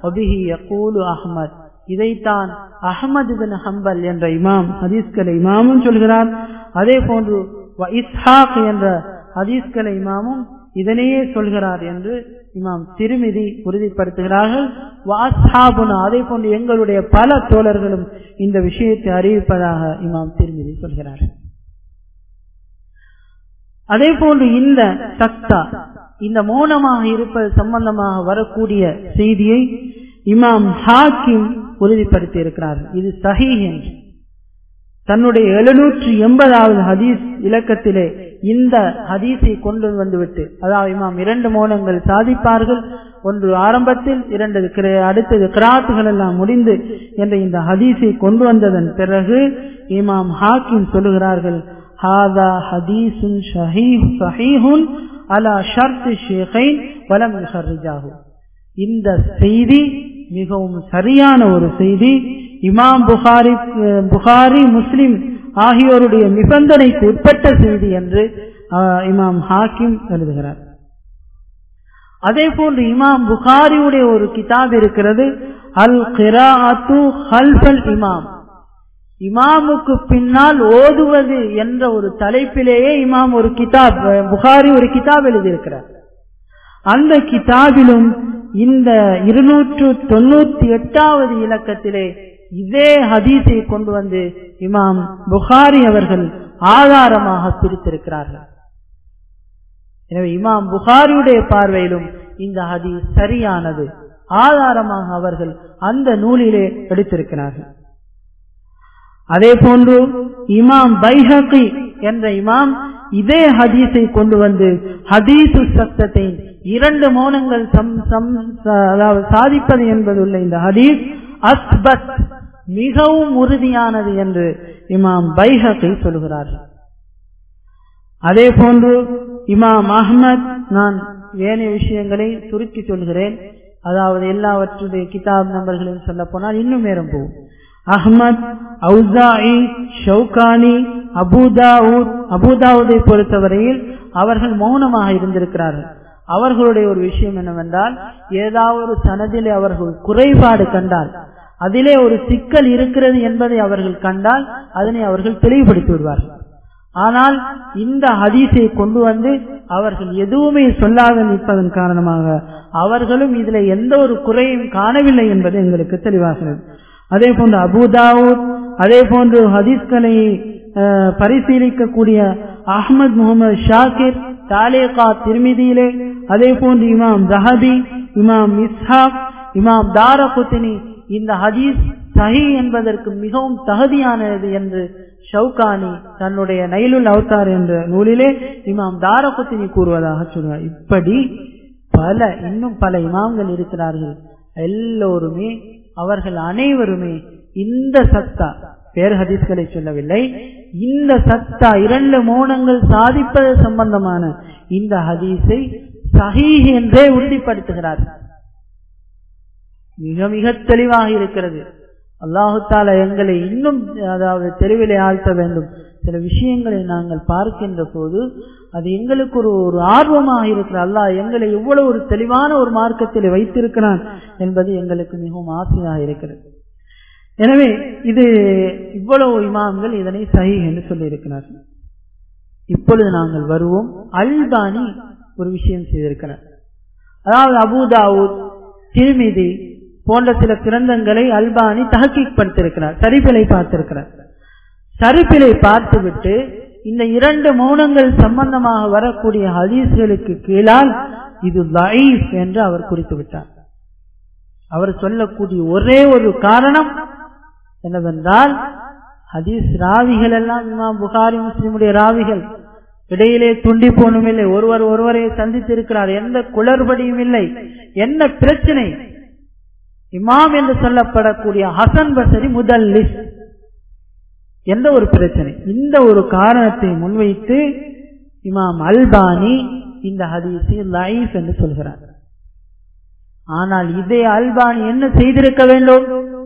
அஹமத் இதைத்தான் அகமது பின் ஹம்பல் என்ற இமாம் ஹதீஸ்கலை இமாமும் சொல்கிறார் அதே போன்று இஸ்ஹாக் என்ற ஹதீஸ்கலை இமாமும் இதனையே சொல்கிறார் என்று இமாம் திருமிதி உறுதிப்படுத்துகிறார்கள் வாஸ்ஹாபுனா அதே போன்று எங்களுடைய பல தோழர்களும் இந்த விஷயத்தை அறிவிப்பதாக இமாம் திருமிதி சொல்கிறார் அதே போன்று இந்த சக்தா இந்த மௌனமாக இருப்பது சம்பந்தமாக வரக்கூடிய செய்தியை இமாம் ஹாக்கிம் உறுதிப்படுத்தி இருக்கிறார் இது சஹி என்று தன்னுடைய எழுநூற்றி எண்பதாவது ஹதீஸ் இலக்கத்திலே இந்த ஹதீஸை கொண்டு வந்துவிட்டு அதாவது இமாம் இரண்டு மௌனங்கள் சாதிப்பார்கள் ஒன்று ஆரம்பத்தில் இரண்டு அடுத்தது கிராத்துகள் எல்லாம் முடிந்து என்ற இந்த ஹதீஸை கொண்டு வந்ததன் பிறகு இமாம் ஹாக்கிம் சொல்லுகிறார்கள் ஹாதா ஹதீசுன் சஹீஹுன் அலா ஷர்த் ஷேഖைன் வலம் யுஹர்ரிஜாஹு இந்த செய்தி மிகவும் சரியான ஒரு செய்தி இமாம் புகாரி புகாரி முஸ்லிம் ஆகியோருடைய நிபந்தனைக்கு உட்பட்ட செய்தி என்று இமாம் ஹாக்கிம் எழுதுகிறார் அதே போன்று இமாம் புகாரியுடைய ஒரு கிதாப் இருக்கிறது அல் கிராத்து ஹல்ஃபல் இமாம் இமாமுக்கு பின்னால் ஓதுவது என்ற ஒரு தலைப்பிலேயே இமாம் ஒரு கிதாப் புகாரி ஒரு கிதாப் எழுதியிருக்கிறார் அந்த கிதாபிலும் இந்த இருநூற்று தொண்ணூத்தி எட்டாவது இலக்கத்திலே இதே ஹதீஸை கொண்டு வந்து இமாம் புகாரி அவர்கள் ஆதாரமாக பிரித்திருக்கிறார்கள் எனவே இமாம் புகாரியுடைய பார்வையிலும் இந்த ஹதீஸ் சரியானது ஆதாரமாக அவர்கள் அந்த நூலிலே எடுத்திருக்கிறார்கள் அதே போன்று இமாம் பைஹகி என்ற இமாம் இதே ஹதீஸை கொண்டு வந்து ஹதீசு சத்தத்தை இரண்டு மௌனங்கள் அதாவது சாதிப்பது என்பதுள்ள இந்த ஹதீஸ் அஸ்பத் மிகவும் உறுதியானது என்று இமாம் பைஹகை சொல்கிறார்கள் அதே போன்று இமாம் அஹ்மத் நான் ஏனைய விஷயங்களை சுருக்கி சொல்கிறேன் அதாவது எல்லாவற்றுடைய கிதாப் நம்பர்களையும் சொல்ல போனால் இன்னும் நேரம் போகும் அஹ்மத் அவுசாயி ஷவுகானி அபுதாவுத் அபுதாவுதை பொறுத்தவரையில் அவர்கள் மௌனமாக இருந்திருக்கிறார்கள் அவர்களுடைய ஒரு விஷயம் என்னவென்றால் ஏதாவது ஒரு சனதிலே அவர்கள் குறைபாடு கண்டால் அதிலே ஒரு சிக்கல் இருக்கிறது என்பதை அவர்கள் கண்டால் அதனை அவர்கள் தெளிவுபடுத்தி விடுவார்கள் ஆனால் இந்த ஹதீஸை கொண்டு வந்து அவர்கள் எதுவுமே சொல்லாத நிற்பதன் காரணமாக அவர்களும் இதுல எந்த ஒரு குறையும் காணவில்லை என்பது எங்களுக்கு தெளிவாகிறது அதே போன்று அபுதாவூத் அதே போன்று ஹதீஸ்களை பரிசீலிக்கக்கூடிய அஹமது முகமது ஷாக்கிர் தாலேகா திருமிதியிலே அதே போன்று இமாம் ஜஹபி இமாம் இஸ்ஹாக் இமாம் தாரகுத்தினி இந்த ஹதீஸ் சஹி என்பதற்கு மிகவும் தகுதியானது என்று ஷவுகானி தன்னுடைய நைலுல் அவதார் என்ற நூலிலே இமாம் தாரகுத்தினி கூறுவதாக சொல்வார் இப்படி பல இன்னும் பல இமாம்கள் இருக்கிறார்கள் எல்லோருமே அவர்கள் அனைவருமே இந்த சத்தா பேர் ஹதீஸ்களை சொல்லவில்லை இந்த சத்தா இரண்டு மௌனங்கள் சாதிப்பது சம்பந்தமான இந்த ஹதீஸை சஹீஹ் என்றே உறுதிப்படுத்துகிறார்கள் மிக மிக தெளிவாக இருக்கிறது அல்லாஹு தாலா எங்களை இன்னும் அதாவது தெளிவிலே ஆழ்த்த வேண்டும் சில விஷயங்களை நாங்கள் பார்க்கின்ற போது அது எங்களுக்கு ஒரு ஒரு ஆர்வமாக இருக்கிற அல்லாஹ் எங்களை எவ்வளவு ஒரு தெளிவான ஒரு மார்க்கத்தில் வைத்திருக்கிறான் என்பது எங்களுக்கு மிகவும் ஆசையாக இருக்கிறது எனவே இது இவ்வளவு இமாம்கள் இதனை சஹி என்று சொல்லி இருக்கிறார்கள் இப்பொழுது நாங்கள் வருவோம் அல்பானி ஒரு விஷயம் செய்திருக்கிறார் அதாவது அபுதாவூத் திருமிதி போன்ற சில கிரந்தங்களை அல்பானி தகக்கீக் படுத்திருக்கிறார் சரிப்பிலை பார்த்திருக்கிறார் சரிப்பிலை பார்த்துவிட்டு இந்த இரண்டு மௌனங்கள் சம்பந்தமாக வரக்கூடிய ஹதீஸ்களுக்கு கீழால் இது லைஃப் என்று அவர் குறித்து விட்டார் அவர் சொல்லக்கூடிய ஒரே ஒரு காரணம் என்னவென்றால் ஹதீஸ் ராவிகள் எல்லாம் இமாம் புகாரி முஸ்லிமுடைய ராவிகள் இடையிலே துண்டி போனும் இல்லை ஒருவர் ஒருவரை சந்தித்திருக்கிறார் எந்த குளறுபடியும் இல்லை என்ன பிரச்சனை இமாம் என்று சொல்லப்படக்கூடிய ஹசன் பசரி முதல் லிஸ்ட் எந்த ஒரு பிரச்சனை இந்த ஒரு காரணத்தை முன்வைத்து இமாம் அல்பானி இந்த ஹதீஸை லைஃப் என்று சொல்கிறார் ஆனால் இதே அல்பானி என்ன செய்திருக்க வேண்டும்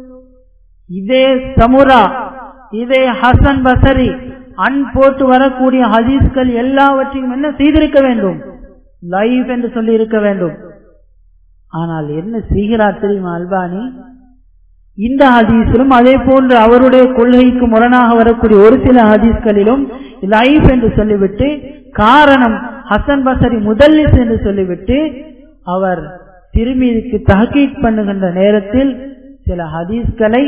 இதே சமுரா இதே ஹசன் பசரி அன் போட்டு வரக்கூடிய ஹதீஸ்கள் எல்லாவற்றையும் என்ன செய்திருக்க வேண்டும் லைஃப் என்று சொல்லி இருக்க வேண்டும் ஆனால் என்ன செய்கிறார் தெரியுமா அல்பானி இந்த ஹதீஸிலும் அதே போன்று அவருடைய கொள்கைக்கு முரணாக வரக்கூடிய ஒரு சில ஹதீஸ்களிலும் லைஃப் என்று சொல்லிவிட்டு காரணம் ஹசன் பசரி முதல்லிஸ் என்று சொல்லிவிட்டு அவர் திரும்பிக்கு தஹக்கீக் பண்ணுகின்ற நேரத்தில் சில ஹதீஸ்களை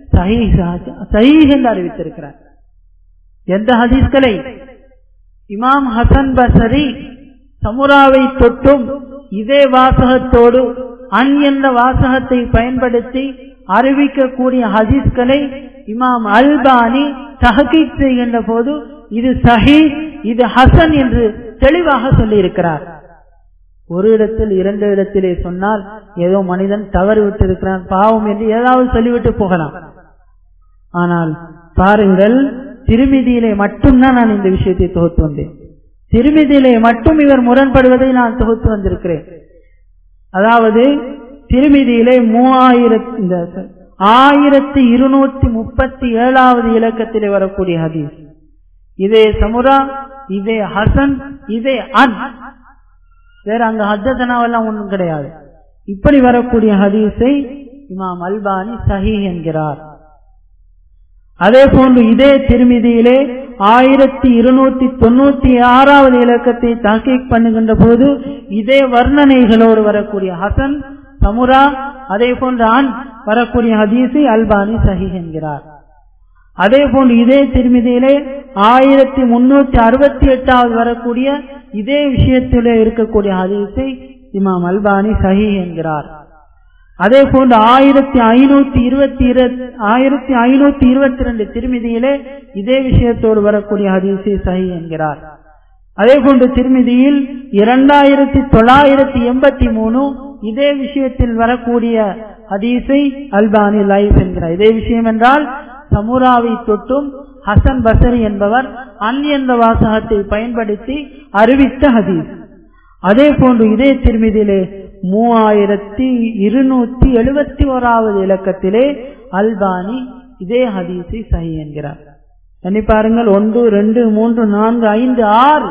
சஹீஹ் என்று அறிவித்திருக்கிறார் எந்த ஹதீஸ்களை இமாம் ஹசன் பசரி சமுராவை தொட்டும் இதே வாசகத்தோடு அன் என்ற வாசகத்தை பயன்படுத்தி அறிவிக்கக்கூடிய ஹதீஸ்களை இமாம் அல்பானி தஹகீக் செய்கின்ற போது இது சஹி இது ஹசன் என்று தெளிவாக சொல்லி இருக்கிறார் ஒரு இடத்தில் இரண்டு இடத்திலே சொன்னால் ஏதோ மனிதன் தவறு விட்டு இருக்கிறான் பாவம் என்று ஏதாவது சொல்லிவிட்டு போகலாம் ஆனால் பாருங்கள் திருமிதியிலே மட்டும்தான் நான் இந்த விஷயத்தை தொகுத்து வந்தேன் திருமிதியிலே மட்டும் இவர் முரண்படுவதை நான் தொகுத்து வந்திருக்கிறேன் அதாவது திருமிதியிலே மூவாயிரத்தி இந்த ஆயிரத்தி இருநூத்தி முப்பத்தி ஏழாவது இலக்கத்திலே வரக்கூடிய ஹதீஸ் இதே சமுரா இதே ஹசன் இதே அன் வேற அங்க ஹஜத்தனாவெல்லாம் ஒன்றும் கிடையாது இப்படி வரக்கூடிய ஹதீஸை இமாம் அல்பானி சஹி என்கிறார் அதே போன்று இதே திருமிதியிலே ஆயிரத்தி இருநூத்தி தொண்ணூத்தி ஆறாவது இலக்கத்தை தாக்கீக் பண்ணுகின்ற போது இதே வர்ணனைகளோடு வரக்கூடிய ஹசன் சமுரா அதே போன்று ஆண் வரக்கூடிய ஹதீஸை அல்பானி சஹி என்கிறார் அதே போன்று இதே திருமிதியிலே ஆயிரத்தி முன்னூத்தி அறுபத்தி எட்டாவது வரக்கூடிய இதே விஷயத்திலே இருக்கக்கூடிய ஹதீஸை இமாம் அல்பானி சஹி என்கிறார் அதே போன்று ஆயிரத்தி ஐநூத்தி இருபத்தி ஆயிரத்தி ஐநூத்தி இருபத்தி ரெண்டு திருமிதியிலே இதே விஷயத்தோடு வரக்கூடிய ஹதீஸை சஹி என்கிறார் அதே போன்று திருமிதியில் இரண்டாயிரத்தி தொள்ளாயிரத்தி எண்பத்தி மூணு இதே விஷயத்தில் வரக்கூடிய ஹதீஸை அல்பானி லைஃப் என்கிறார் இதே விஷயம் என்றால் சமுராவை தொட்டும் ஹசன் பசரி என்பவர் அன் என்ற வாசகத்தை பயன்படுத்தி அறிவித்த ஹதீஸ் அதே போன்று இதே திருமிதியிலே மூவாயிரத்தி இருநூத்தி எழுபத்தி ஓராவது இலக்கத்திலே அல்பானி இதே ஹதீஸை சஹி என்கிறார் எண்ணி பாருங்கள் ஒன்று ரெண்டு மூன்று நான்கு ஐந்து ஆறு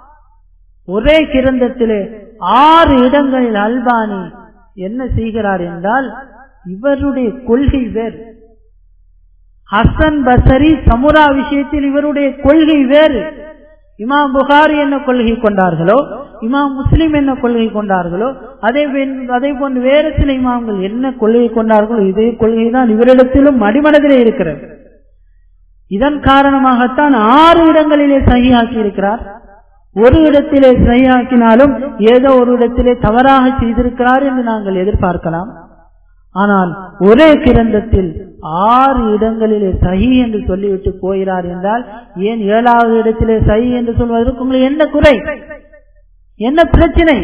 ஒரே கிரந்தத்திலே ஆறு இடங்களில் அல்பானி என்ன செய்கிறார் என்றால் இவருடைய கொள்கை வேறு ஹசன் பசரி சமுரா விஷயத்தில் இவருடைய கொள்கை வேறு இமாம் புகாரி என்ன கொள்கை கொண்டார்களோ இமாம் முஸ்லிம் என்ன கொள்கை கொண்டார்களோ அதே அதே போன்று வேறு சில இமாம்கள் என்ன கொள்கை கொண்டார்களோ இதே கொள்கை தான் இவரிடத்திலும் அடிமனதிலே இருக்கிறது இதன் காரணமாகத்தான் ஆறு இடங்களிலே சகியாக்கி இருக்கிறார் ஒரு இடத்திலே சகியாக்கினாலும் ஏதோ ஒரு இடத்திலே தவறாக செய்திருக்கிறார் என்று நாங்கள் எதிர்பார்க்கலாம் ஆனால் ஒரே கிரந்தத்தில் ஆறு இடங்களிலே சஹி என்று சொல்லிவிட்டு போகிறார் என்றால் ஏன் ஏழாவது இடத்திலே சஹி என்று சொல்வதற்கு உங்களுக்கு என்ன குறை என்ன பிரச்சனை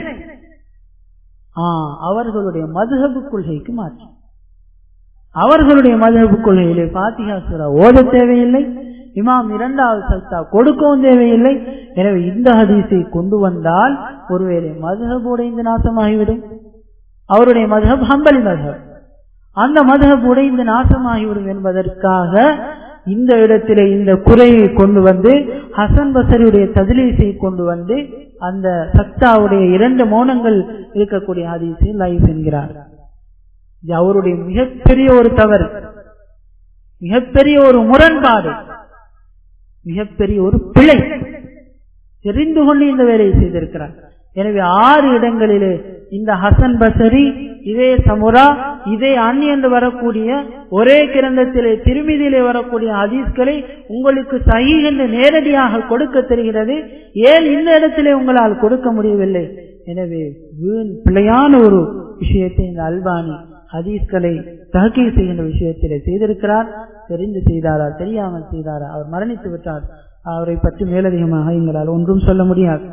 அவர்களுடைய மதுகபு கொள்கைக்கு மாற்றம் அவர்களுடைய மதுகபு கொள்கையிலே பாத்திகா சுரா ஓத தேவையில்லை இமாம் இரண்டாவது சத்தா கொடுக்கவும் தேவையில்லை எனவே இந்த ஹதீஸை கொண்டு வந்தால் ஒருவேளை மதுகப் உடைந்து நாசமாகிவிடும் அவருடைய மதுகப் ஹம்பலி மதுகப் அந்த மதுகப் உடைந்து நாசமாகிவிடும் என்பதற்காக இந்த இடத்திலே இந்த குறையை கொண்டு வந்து ஹசன் பசரியுடைய ததிலீசை கொண்டு வந்து அந்த சக்தாவுடைய இரண்டு மௌனங்கள் இருக்கக்கூடிய ஹதீஸை லைஃப் என்கிறார் இது அவருடைய மிகப்பெரிய ஒரு தவறு மிகப்பெரிய ஒரு முரண்பாடு மிகப்பெரிய ஒரு பிழை தெரிந்து கொண்டு இந்த வேலையை செய்திருக்கிறார் எனவே ஆறு இடங்களிலே இந்த ஹசன் பசரி இதே சமுரா இதே அன்னி என்று வரக்கூடிய ஒரே கிரந்தத்திலே திருமிதியிலே வரக்கூடிய ஹதீஸ்களை உங்களுக்கு சஹி என்று நேரடியாக கொடுக்க தெரிகிறது ஏன் இந்த இடத்திலே உங்களால் கொடுக்க முடியவில்லை எனவே வீண் பிழையான ஒரு விஷயத்தை இந்த அல்பானி ஹதீஸ்களை தகக்கை செய்கின்ற விஷயத்திலே செய்திருக்கிறார் தெரிந்து செய்தாரா தெரியாமல் செய்தாரா அவர் மரணித்து விட்டார் அவரை பற்றி மேலதிகமாக எங்களால் ஒன்றும் சொல்ல முடியாது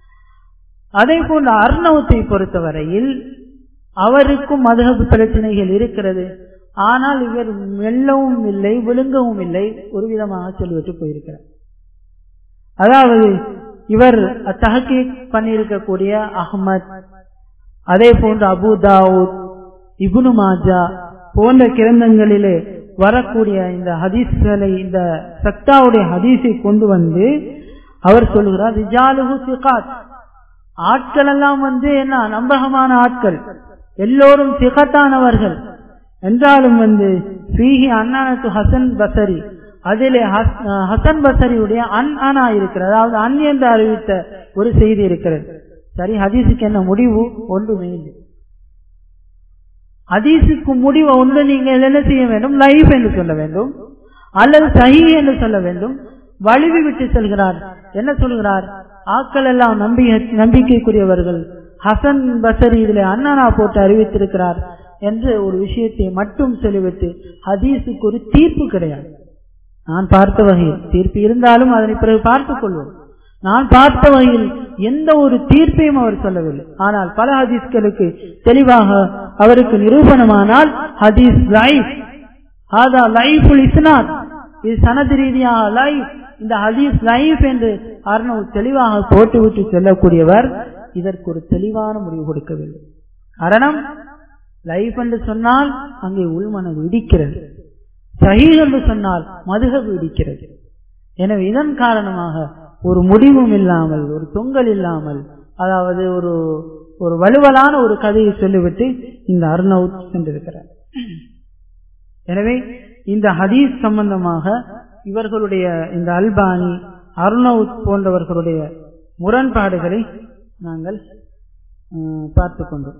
அதே போன்ற அர்ணவத்தை பொறுத்தவரையில் அவருக்கும் மதகு பிரச்சனைகள் இருக்கிறது ஆனால் இவர் மெல்லவும் இல்லை விழுங்கவும் இல்லை ஒரு விதமாக சொல்லிவிட்டு போயிருக்கிறார் அதாவது இவர் தகக்கி பண்ணியிருக்கக்கூடிய அகமத் அதே போன்று அபு தாவூத் இபுனு மாஜா போன்ற கிரந்தங்களிலே வரக்கூடிய இந்த ஹதீஸ்களை இந்த சக்தாவுடைய ஹதீஸை கொண்டு வந்து அவர் சொல்லுகிறார் ரிஜாலுகு சிகாத் ஆட்கள் எல்லாம் வந்து என்ன நம்பகமான ஆட்கள் எல்லோரும் சிகத்தானவர்கள் என்றாலும் வந்து ஸ்ரீஹி அண்ணானத்து ஹசன் பசரி அதிலே ஹசன் பசரியுடைய அன் அனா இருக்கிறது அதாவது அன் என்று அறிவித்த ஒரு செய்தி இருக்கிறது சரி ஹதீஸுக்கு என்ன முடிவு ஒன்றுமே இல்லை ஹதீஸுக்கு முடிவு ஒன்று நீங்கள் என்ன செய்ய வேண்டும் லைஃப் என்று சொல்ல வேண்டும் அல்லது சஹி என்று சொல்ல வேண்டும் வலிவி விட்டு செல்கிறார் என்ன சொல்கிறார் ஆக்கள் எல்லாம் நம்பி நம்பிக்கைக்குரியவர்கள் ஹசன் பசரி இதில் அண்ணனா போட்டு அறிவித்திருக்கிறார் என்று ஒரு விஷயத்தை மட்டும் சொல்லிவிட்டு ஹதீஸுக்கு ஒரு தீர்ப்பு கிடையாது நான் பார்த்த வகையில் தீர்ப்பு இருந்தாலும் அதனை பிறகு பார்த்துக் கொள்வோம் நான் பார்த்த வகையில் எந்த ஒரு தீர்ப்பையும் அவர் சொல்லவில்லை ஆனால் பல ஹதீஸ்களுக்கு தெளிவாக அவருக்கு நிரூபணமானால் ஹதீஸ் லைஃப் ஹாதா லைஃபுல் இஸ்னாத் இது சனது ரீதியாக லைஃப் இந்த ஹதீஸ் லைஃப் என்று அர்ணவ் தெளிவாக போட்டுவிட்டு செல்லக்கூடியவர் இதற்கு ஒரு தெளிவான முடிவு கொடுக்கவில்லை காரணம் லைஃப் என்று சொன்னால் அங்கே உள்மனது இடிக்கிறது சஹீ என்று சொன்னால் மதுகவு இடிக்கிறது எனவே இதன் காரணமாக ஒரு முடிவும் இல்லாமல் ஒரு தொங்கல் இல்லாமல் அதாவது ஒரு ஒரு வலுவலான ஒரு கதையை சொல்லிவிட்டு இந்த அர்ணவுத் சென்றிருக்கிறார் எனவே இந்த ஹதீஸ் சம்பந்தமாக இவர்களுடைய இந்த அல்பானி அருணவுத் போன்றவர்களுடைய முரண்பாடுகளை நாங்கள் பார்த்து கொண்டோம்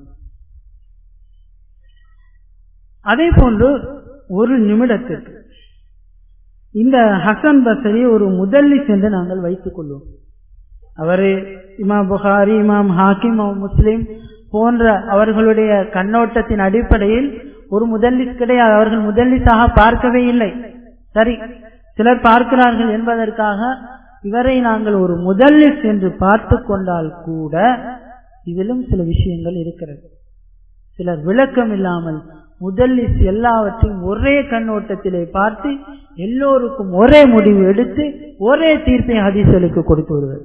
அதே போன்று ஒரு நிமிடத்திற்கு இந்த ஹசன் பசரி ஒரு முதலிஸ் என்று நாங்கள் வைத்துக் கொள்வோம் அவரு இமாம் புகாரி இமாம் ஹாக்கிம் முஸ்லிம் போன்ற அவர்களுடைய கண்ணோட்டத்தின் அடிப்படையில் ஒரு முதல்லிஸ் கிடையாது அவர்கள் முதல்லிஸாக பார்க்கவே இல்லை சரி சிலர் பார்க்கிறார்கள் என்பதற்காக இவரை நாங்கள் ஒரு முதல்லிஸ் என்று பார்த்து கொண்டால் கூட இதிலும் சில விஷயங்கள் இருக்கிறது சிலர் விளக்கம் இல்லாமல் முதல்லிஸ் எல்லாவற்றையும் ஒரே கண்ணோட்டத்திலே பார்த்து எல்லோருக்கும் ஒரே முடிவு எடுத்து ஒரே தீர்ப்பை ஹதீசலுக்கு கொடுத்து விடுவது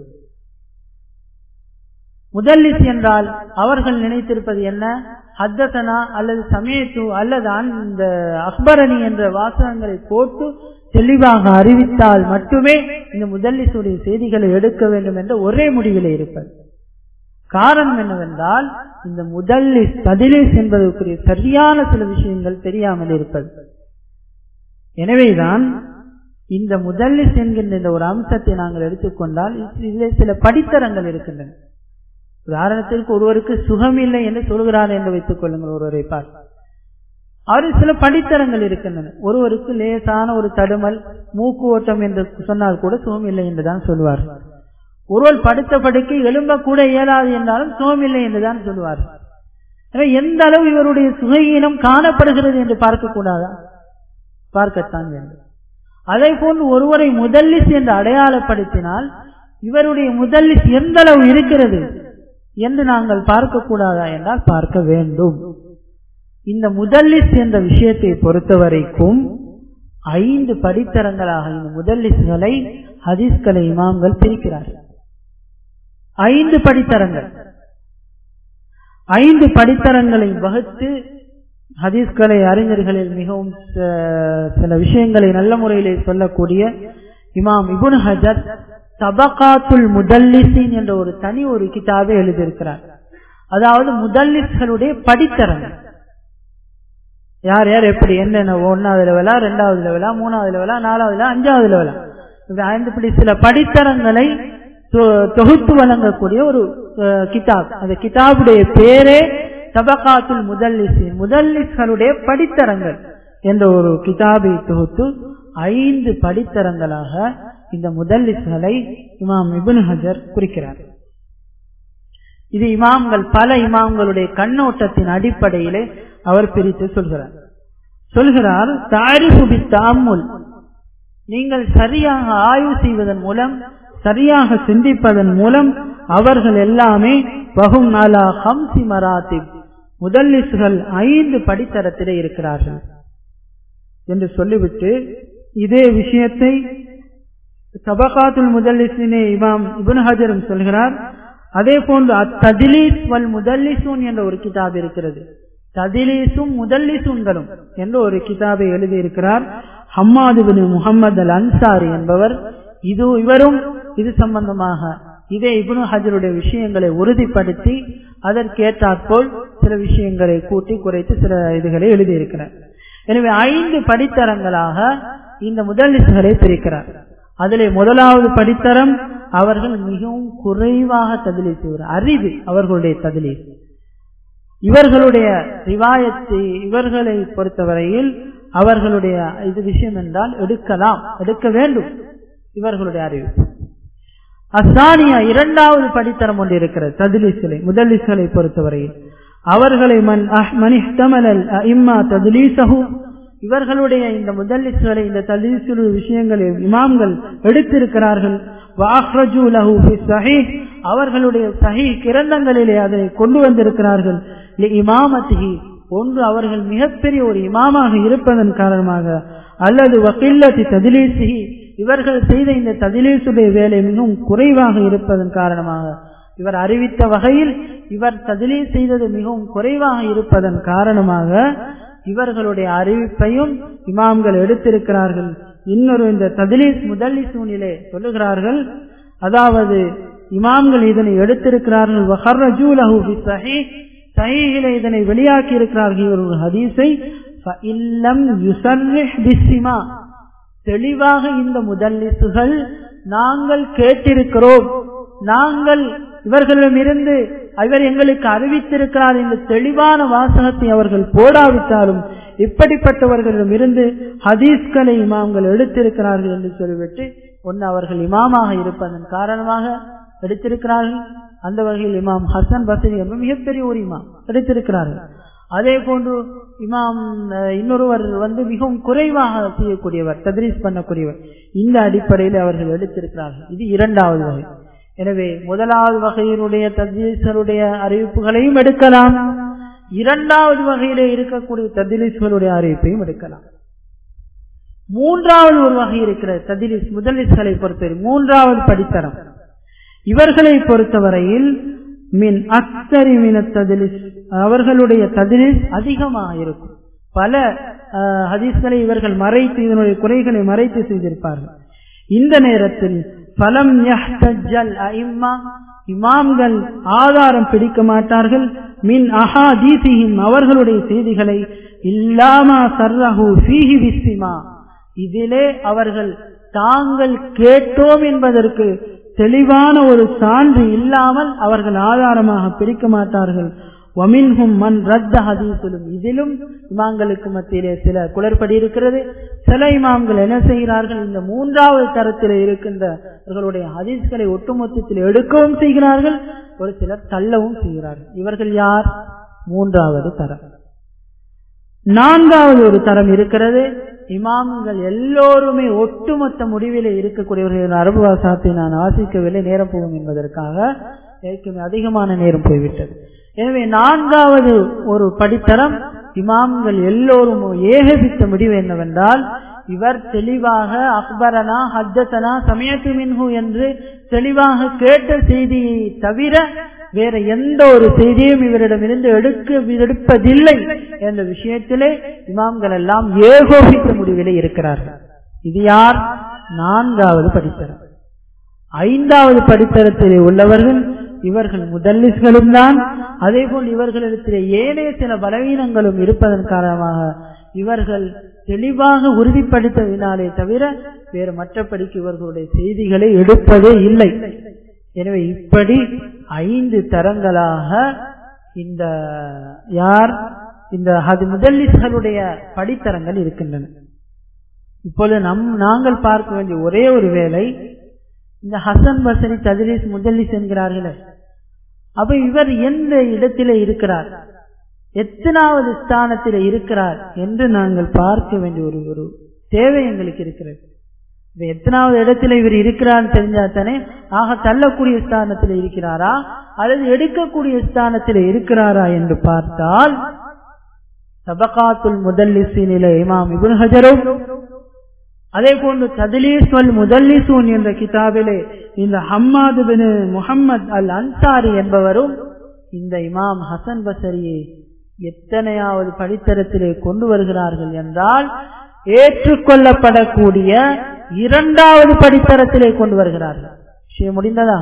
முதல்லிஸ் என்றால் அவர்கள் நினைத்திருப்பது என்ன ஹத்தசனா அல்லது சமயத்து அல்லது அந்த அக்பரணி என்ற வாசகங்களை போட்டு தெளிவாக அறிவித்தால் மட்டுமே இந்த முதல்லிசுடைய செய்திகளை எடுக்க வேண்டும் என்ற ஒரே முடிவிலே இருப்பது காரணம் என்னவென்றால் இந்த முதல்லிஸ் பதிலிஸ் என்பதற்குரிய சரியான சில விஷயங்கள் தெரியாமல் இருப்பது எனவேதான் இந்த முதல்லிஸ் என்கின்ற இந்த ஒரு அம்சத்தை நாங்கள் எடுத்துக்கொண்டால் இதில் சில படித்தரங்கள் இருக்கின்றன உதாரணத்திற்கு ஒருவருக்கு சுகம் இல்லை என்று சொல்கிறார் என்று வைத்துக் கொள்ளுங்கள் ஒருவரை பார்த்து அவர் சில படித்தரங்கள் இருக்கின்றன ஒருவருக்கு லேசான ஒரு தடுமல் மூக்கு ஓட்டம் என்று சொன்னால் கூட சுகம் இல்லை என்றுதான் சொல்வார் ஒருவர் படுத்த படுக்கை எழும்ப கூட இயலாது என்றாலும் சுகம் இல்லை என்றுதான் சொல்வார் எந்த அளவு இவருடைய சுகையீனம் காணப்படுகிறது என்று பார்க்க கூடாதா பார்க்கத்தான் வேண்டும் அதே போன்று ஒருவரை முதல்லிஸ் என்று அடையாளப்படுத்தினால் இவருடைய முதல்லிஸ் எந்த அளவு இருக்கிறது என்று நாங்கள் பார்க்க கூடாதா என்றால் பார்க்க வேண்டும் இந்த முதல்லிஸ் என்ற விஷயத்தை பொறுத்தவரைக்கும் ஐந்து படித்தரங்களாக இந்த முதல்லிஸ்களை ஹதீஸ்களை இமாம்கள் பிரிக்கிறார்கள் ஐந்து படித்தரங்கள் ஐந்து படித்தரங்களை வகுத்து ஹதீஸ்களை அறிஞர்களில் மிகவும் சில விஷயங்களை நல்ல முறையிலே சொல்லக்கூடிய இமாம் இபுன் ஹஜர் தபகாத்துல் முதல்லிசின் என்ற ஒரு தனி ஒரு கிதாபை எழுதியிருக்கிறார் அதாவது முதல்லிஸ்களுடைய படித்தரங்கள் யார் யார் எப்படி என்னென்ன ஒன்னாவது லெவலா ரெண்டாவது லெவலா மூணாவது லெவலா நாலாவது லெவலா அஞ்சாவது லெவலா இப்படி சில படித்தரங்களை தொகுத்து வழங்கக்கூடிய ஒரு கிதாப் அந்த கிதாபுடைய பேரே தபகாத்துல் முதல்லிசின் முதல்லிஸ்களுடைய படித்தரங்கள் என்ற ஒரு கிதாபை தொகுத்து ஐந்து படித்தரங்களாக இந்த முதல்லிஸ்களை இமாம் இபுன் ஹஜர் குறிக்கிறார் இது இமாம்கள் பல இமாம்களுடைய கண்ணோட்டத்தின் அடிப்படையிலே அவர் பிரித்து சொல்கிறார் சொல்கிறார் தாரிஃபு தாமுல் நீங்கள் சரியாக ஆய்வு செய்வதன் மூலம் சரியாக சிந்திப்பதன் மூலம் அவர்கள் எல்லாமே வகும் நாலா ஹம்சி மராத்திப் முதல்லிசுகள் ஐந்து படித்தரத்திலே இருக்கிறார்கள் என்று சொல்லிவிட்டு இதே விஷயத்தை சபகாத்துல் முதல்லிசினே இமாம் இபுன் ஹஜரும் சொல்கிறார் அதே போன்று அத்ததிலீஸ் வல் முதல்லிசூன் என்ற ஒரு கிதாப் இருக்கிறது ததிலீசும் முதல்லிசூன்களும் என்று ஒரு கிதாபை எழுதியிருக்கிறார் ஹம்மாது பின் முகமது அல் அன்சாரி என்பவர் இது இவரும் இது சம்பந்தமாக இதே இபுனு ஹஜருடைய விஷயங்களை உறுதிப்படுத்தி அதற்கேற்றாற்போல் சில விஷயங்களை கூட்டி குறைத்து சில இதுகளை எழுதியிருக்கிறார் எனவே ஐந்து படித்தரங்களாக இந்த முதலிசுகளை பிரிக்கிறார் அதிலே முதலாவது படித்தரம் அவர்கள் மிகவும் குறைவாக ததிலீ செய்வார் அரிது அவர்களுடைய ததிலீ இவர்களுடைய ரிவாயத்தை இவர்களை பொறுத்தவரையில் அவர்களுடைய இது விஷயம் என்றால் எடுக்கலாம் எடுக்க வேண்டும் இவர்களுடைய அறிவிப்பு அசானியா இரண்டாவது படித்தரம் ஒன்று இருக்கிறது ததிலீஸ்களை முதலிஸ்களை பொறுத்தவரையில் அவர்களை மன் மனிஹ்தமலல் இம்மா ததிலீசஹு இவர்களுடைய இந்த முதலிஸ்களை இந்த ததிலீசுலு விஷயங்களை இமாம்கள் எடுத்திருக்கிறார்கள் வாஹ்ரஜு லஹு ஃபி ஸஹீஹ் அவர்களுடைய சஹி கிரந்தங்களிலே அதை கொண்டு வந்திருக்கிறார்கள் இமாமத்திஹி ஒன்று அவர்கள் மிகப்பெரிய ஒரு இமாமாக இருப்பதன் காரணமாக அல்லது வக்கில்லத்தி ததிலீசிஹி இவர்கள் செய்த இந்த ததிலீசுடைய வேலை மிகவும் குறைவாக இருப்பதன் காரணமாக இவர் அறிவித்த வகையில் இவர் ததிலீ செய்தது மிகவும் குறைவாக இருப்பதன் காரணமாக இவர்களுடைய அறிவிப்பையும் இமாம்கள் எடுத்திருக்கிறார்கள் இன்னொரு இந்த ததிலீஸ் முதலி சூனிலே சொல்லுகிறார்கள் அதாவது இமாம்கள் இதனை எடுத்திருக்கிறார்கள் சஹீஹில இதனை வெளியாக்கி இருக்கிறார்கள் ஒரு ஹதீஸை தெளிவாக இந்த முதல்லிசுகள் நாங்கள் கேட்டிருக்கிறோம் நாங்கள் இவர்களிடமிருந்து இவர் எங்களுக்கு அறிவித்திருக்கிறார் இந்த தெளிவான வாசகத்தை அவர்கள் போடாவிட்டாலும் இப்படிப்பட்டவர்களிடமிருந்து ஹதீஸ்களை இமாம்கள் எடுத்திருக்கிறார்கள் என்று சொல்லிவிட்டு ஒன்று அவர்கள் இமாமாக இருப்பதன் காரணமாக எடுத்திருக்கிறார்கள் அந்த வகையில் இமாம் ஹசன் பசரி என்பது மிகப்பெரிய ஒரு இமாம் எடுத்திருக்கிறார்கள் அதே போன்று இமாம் இன்னொருவர் வந்து மிகவும் குறைவாக செய்யக்கூடியவர் தத்ரீஸ் பண்ணக்கூடியவர் இந்த அடிப்படையில் அவர்கள் எடுத்திருக்கிறார்கள் இது இரண்டாவது வகை எனவே முதலாவது வகையினுடைய தத்ரீஸ்களுடைய அறிவிப்புகளையும் எடுக்கலாம் இரண்டாவது வகையிலே இருக்கக்கூடிய ததிலிஸ்களுடைய அறிவிப்பையும் எடுக்கலாம் மூன்றாவது ஒரு வகை இருக்கிறது ததிலிஸ் முதலிஸ்களை பொறுத்தவரை மூன்றாவது படித்தரம் இவர்களை பொறுத்தவரையில் மின் அக்தரி மின ததிலிஸ் அவர்களுடைய ததிலிஸ் அதிகமாக இருக்கும் பல ஹதீஸ்களை இவர்கள் மறைத்து இதனுடைய குறைகளை மறைத்து செய்திருப்பார்கள் இந்த நேரத்தில் பலம் இமாம்கள் ஆதாரம் பிடிக்க மாட்டார்கள் மின் அஹாதீசிஹிம் அவர்களுடைய செய்திகளை இல்லாமா சர்ரஹு ஃபீஹி விஸ்ஸிமா இதிலே அவர்கள் தாங்கள் கேட்டோம் என்பதற்கு தெளிவான ஒரு சான்று இல்லாமல் அவர்கள் ஆதாரமாக பிரிக்க மாட்டார்கள் வமின்ஹும் மண் ரத்த ஹதீசிலும் இதிலும் இமாம்களுக்கு மத்தியிலே சில குளறுபடி இருக்கிறது சில இமாம்கள் என்ன செய்கிறார்கள் இந்த மூன்றாவது தரத்தில் இருக்கின்றவர்களுடைய ஹதீஸ்களை ஒட்டுமொத்தத்தில் எடுக்கவும் செய்கிறார்கள் ஒரு சிலர் தள்ளவும் செய்கிறார்கள் இவர்கள் யார் மூன்றாவது தரம் நான்காவது ஒரு தரம் இருக்கிறது இமாம்கள் எல்லோருமே ஒட்டுமொத்த முடிவிலே இருக்கக்கூடியவர்கள் அரபு வாசாத்தை நான் வாசிக்கவில்லை நேரம் போகும் என்பதற்காக ஏற்கனவே அதிகமான நேரம் போய்விட்டது எனவே நான்காவது ஒரு படித்தரம் இமாம்கள் எல்லோரும் ஏகபித்த முடிவு என்னவென்றால் இவர் தெளிவாக அக்பரனா ஹத்தனா சமயத்து மின்ஹு என்று தெளிவாக கேட்ட செய்தியை தவிர வேற எந்த ஒரு செய்தியும் இவரிடமிருந்து எடுக்க எடுப்பதில்லை என்ற விஷயத்திலே இமாம்கள் எல்லாம் ஏகோபித்த முடிவிலே இருக்கிறார்கள் இது யார் நான்காவது படித்தரம் ஐந்தாவது படித்தரத்திலே உள்ளவர்கள் இவர்கள் முதல்லிஸ்களும் தான் அதே போல் இவர்களிடத்திலே ஏனைய சில பலவீனங்களும் இருப்பதன் காரணமாக இவர்கள் தெளிவாக உறுதிப்படுத்தவினாலே தவிர வேறு மற்றபடிக்கு இவர்களுடைய செய்திகளை எடுப்பதே இல்லை எனவே இப்படி ஐந்து தரங்களாக இந்த யார் இந்த அது முதலிஸ்களுடைய படித்தரங்கள் இருக்கின்றன இப்பொழுது நம் நாங்கள் பார்க்க வேண்டிய ஒரே ஒரு வேலை இந்த ஹசன் பசரி ததிலிஸ் முதலிஸ் என்கிறார்களே அப்ப இவர் எந்த இடத்திலே இருக்கிறார் எத்தனாவது ஸ்தானத்தில் இருக்கிறார் என்று நாங்கள் பார்க்க வேண்டிய ஒரு ஒரு தேவை எங்களுக்கு இருக்கிறது இப்ப எத்தனாவது இடத்துல இவர் இருக்கிறார் தெரிஞ்சா தானே ஆக தள்ளக்கூடிய ஸ்தானத்தில் இருக்கிறாரா அல்லது எடுக்கக்கூடிய ஸ்தானத்தில் இருக்கிறாரா என்று பார்த்தால் தபகாத்துல் முதல்லிசினில இமாம் இபுன் ஹஜரும் அதே போன்று ததிலீஸ்வல் முதல்லிசூன் என்ற கிதாபிலே இந்த ஹம்மாது பின் முகம்மது அல் அன்சாரி என்பவரும் இந்த இமாம் ஹசன் பசரியை எத்தனையாவது படித்தரத்திலே கொண்டு வருகிறார்கள் என்றால் ஏற்றுக்கொள்ளப்படக்கூடிய இரண்டாவது படித்தரத்திலே கொண்டு வருகிறார்கள் விஷயம் முடிந்ததா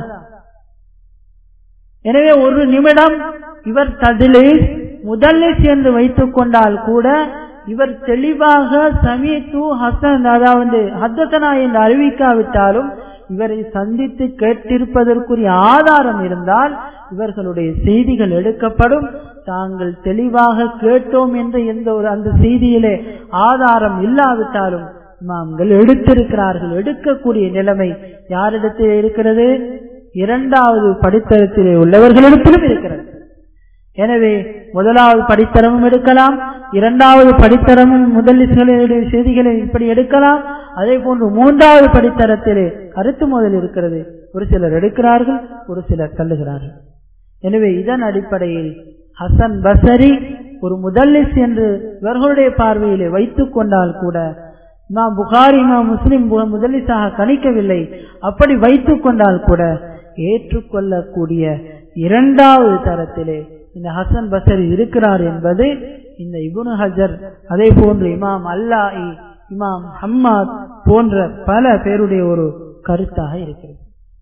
எனவே ஒரு நிமிடம் இவர் ததிலிஸ் முதலிஸ் என்று வைத்துக் கொண்டால் கூட இவர் தெளிவாக சமீத்து ஹசன் அதாவது ஹத்தனா என்று அறிவிக்காவிட்டாலும் இவரை சந்தித்து கேட்டிருப்பதற்குரிய ஆதாரம் இருந்தால் இவர்களுடைய செய்திகள் எடுக்கப்படும் தாங்கள் தெளிவாக கேட்டோம் என்ற எந்த ஒரு அந்த செய்தியிலே ஆதாரம் இல்லாவிட்டாலும் இமாம்கள் எடுத்திருக்கிறார்கள் எடுக்கக்கூடிய நிலைமை யாரிடத்தில் இருக்கிறது இரண்டாவது படித்தரத்திலே உள்ளவர்களிடத்திலும் இருக்கிறது எனவே முதலாவது படித்தரமும் எடுக்கலாம் இரண்டாவது படித்தரமும் முதலிகளுடைய செய்திகளை இப்படி எடுக்கலாம் அதே போன்று மூன்றாவது படித்தரத்திலே கருத்து முதல் இருக்கிறது ஒரு சிலர் எடுக்கிறார்கள் ஒரு சிலர் தள்ளுகிறார்கள் எனவே இதன் அடிப்படையில் ஹசன் பசரி ஒரு முதல்லிஸ் என்று இவர்களுடைய பார்வையிலே வைத்துக் கொண்டால் கூட இமாம் புகாரி இமாம் முஸ்லிம் முதலிசாக கணிக்கவில்லை அப்படி வைத்துக் கொண்டால் கூட ஏற்றுக்கொள்ளக்கூடிய இரண்டாவது தரத்திலே இந்த ஹசன் பசரி இருக்கிறார் என்பது இந்த இபுனு ஹஜர் அதே போன்று இமாம் அல்லாஹி இமாம் ஹம்மாத் போன்ற பல பேருடைய ஒரு கருத்தாக இருக்கிறது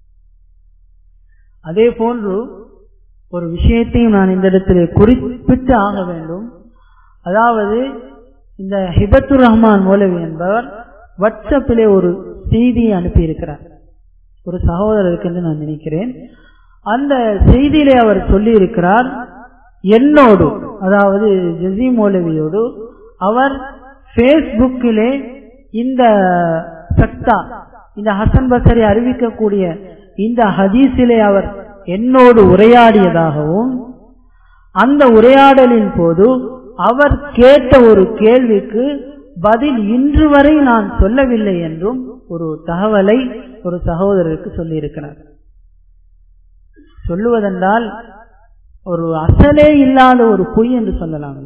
அதே போன்று ஒரு விஷயத்தையும் நான் இந்த இடத்திலே குறிப்பிட்டு ஆக வேண்டும் அதாவது இந்த ஹிபத்துர் ரஹ்மான் மௌலவி என்பவர் வாட்ஸ்அப்பிலே ஒரு செய்தியை அனுப்பியிருக்கிறார் ஒரு சகோதரருக்கு என்று நான் நினைக்கிறேன் அந்த செய்தியிலே அவர் சொல்லி இருக்கிறார் என்னோடு அதாவது ஜெசி மௌலவியோடு அவர் பேஸ்புக்கிலே இந்த சக்தா இந்த ஹசன் பசரி அறிவிக்கக்கூடிய இந்த ஹதீஸிலே அவர் என்னோடு உரையாடியதாகவும் அந்த உரையாடலின் போது அவர் கேட்ட ஒரு கேள்விக்கு பதில் இன்று வரை நான் சொல்லவில்லை என்றும் ஒரு தகவலை ஒரு சகோதரருக்கு சொல்லியிருக்கிறார் சொல்லுவதென்றால் ஒரு அசலே இல்லாத ஒரு பொய் என்று சொல்லலாம்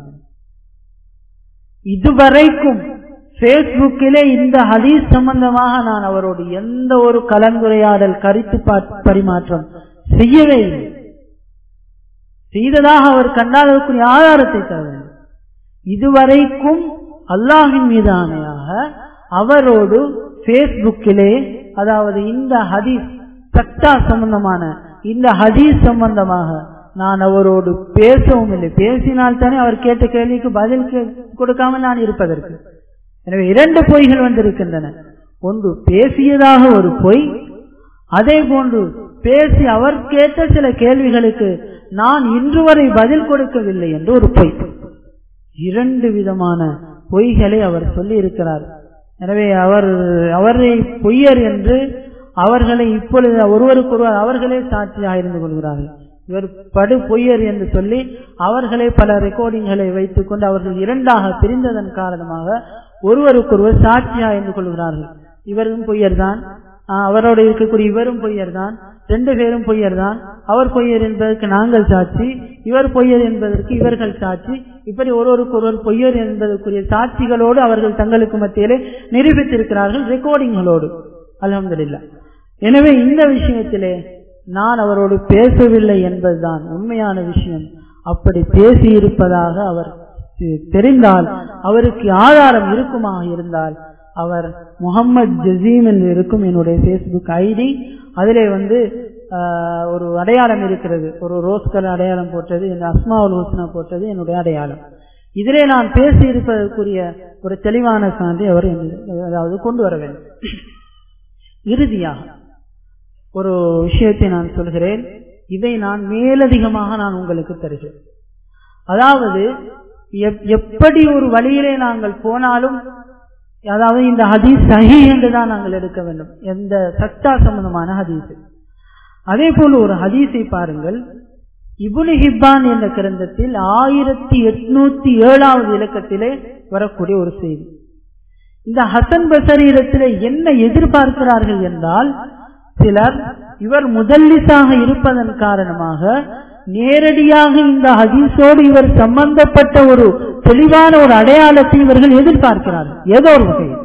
இதுவரைக்கும் பேஸ்புக்கிலே இந்த ஹதீஸ் சம்பந்தமாக நான் அவரோடு எந்த ஒரு கலந்துரையாடல் கருத்து பரிமாற்றம் செய்யவே இல்லை செய்ததாக அவர் கண்டாதற்குரிய ஆதாரத்தை தர வேண்டும் இதுவரைக்கும் அல்லாஹின் மீது ஆணையாக அவரோடு பேஸ்புக்கிலே அதாவது இந்த ஹதீஸ் சட்டா சம்பந்தமான இந்த ஹதீஸ் சம்பந்தமாக நான் அவரோடு பேசவும் இல்லை பேசினால் தானே அவர் கேட்ட கேள்விக்கு பதில் கொடுக்காம நான் இருப்பதற்கு எனவே இரண்டு பொய்கள் வந்திருக்கின்றன ஒன்று பேசியதாக ஒரு பொய் அதே போன்று பேசி அவர் கேட்ட சில கேள்விகளுக்கு நான் இன்று வரை பதில் கொடுக்கவில்லை என்று ஒரு பொய் இரண்டு விதமான பொய்களை அவர் சொல்லி இருக்கிறார் எனவே அவர் அவரை பொய்யர் என்று அவர்களை இப்பொழுது ஒருவருக்கொருவர் அவர்களே சாட்சியாக இருந்து கொள்கிறார்கள் இவர் படு பொய்யர் என்று சொல்லி அவர்களே பல ரெக்கார்டிங்களை வைத்துக் கொண்டு அவர்கள் இரண்டாக பிரிந்ததன் காரணமாக ஒருவருக்கொருவர் சாட்சியாக இருந்து கொள்கிறார்கள் இவரும் பொய்யர் தான் அவரோடு இருக்கக்கூடிய இவரும் பொய்யர் தான் ரெண்டு பேரும் பொய்யர் தான் அவர் பொய்யர் என்பதற்கு நாங்கள் சாட்சி இவர் பொய்யர் என்பதற்கு இவர்கள் சாட்சி இப்படி ஒருவருக்கு ஒருவர் பொய்யர் என்பதற்குரிய சாட்சிகளோடு அவர்கள் தங்களுக்கு மத்தியிலே நிரூபித்திருக்கிறார்கள் ரெக்கார்டிங்களோடு அலமதுல்லா எனவே இந்த விஷயத்திலே நான் அவரோடு பேசவில்லை என்பதுதான் உண்மையான விஷயம் அப்படி பேசி இருப்பதாக அவர் தெரிந்தால் அவருக்கு ஆதாரம் இருக்குமாக இருந்தால் அவர் முகமது ஜசீம் என்று இருக்கும் என்னுடைய பேஸ்புக் ஐடி அதிலே வந்து ஒரு அடையாளம் இருக்கிறது ஒரு ரோஸ்கர் அடையாளம் போட்டது என் அஸ்மாவுல் ஹுஸ்னா போட்டது என்னுடைய அடையாளம் இதிலே நான் பேசி இருப்பதற்குரிய ஒரு தெளிவான சான்றை அவர் அதாவது கொண்டு வர வேண்டும் இறுதியாக ஒரு விஷயத்தை நான் சொல்கிறேன் இதை நான் மேலதிகமாக நான் உங்களுக்கு தருகிறேன் அதாவது எப்படி ஒரு வழியிலே நாங்கள் போனாலும் அதாவது இந்த ஹதீஸ் சஹி என்றுதான் நாங்கள் எடுக்க வேண்டும் எந்த சத்தா சம்பந்தமான ஹதீஸ் அதே போல ஒரு ஹதீஸை பாருங்கள் இபுனு ஹிப்பான் என்ற கிரந்தத்தில் ஆயிரத்தி எட்நூத்தி ஏழாவது இலக்கத்திலே வரக்கூடிய ஒரு செய்தி இந்த ஹசன் பசரீரத்திலே என்ன எதிர்பார்க்கிறார்கள் என்றால் சிலர் இவர் முதல்லிசாக இருப்பதன் காரணமாக நேரடியாக இந்த ஹதீஸோடு இவர் சம்பந்தப்பட்ட ஒரு தெளிவான ஒரு அடையாளத்தை இவர்கள் எதிர்பார்க்கிறார்கள் ஏதோ ஒரு வகையில்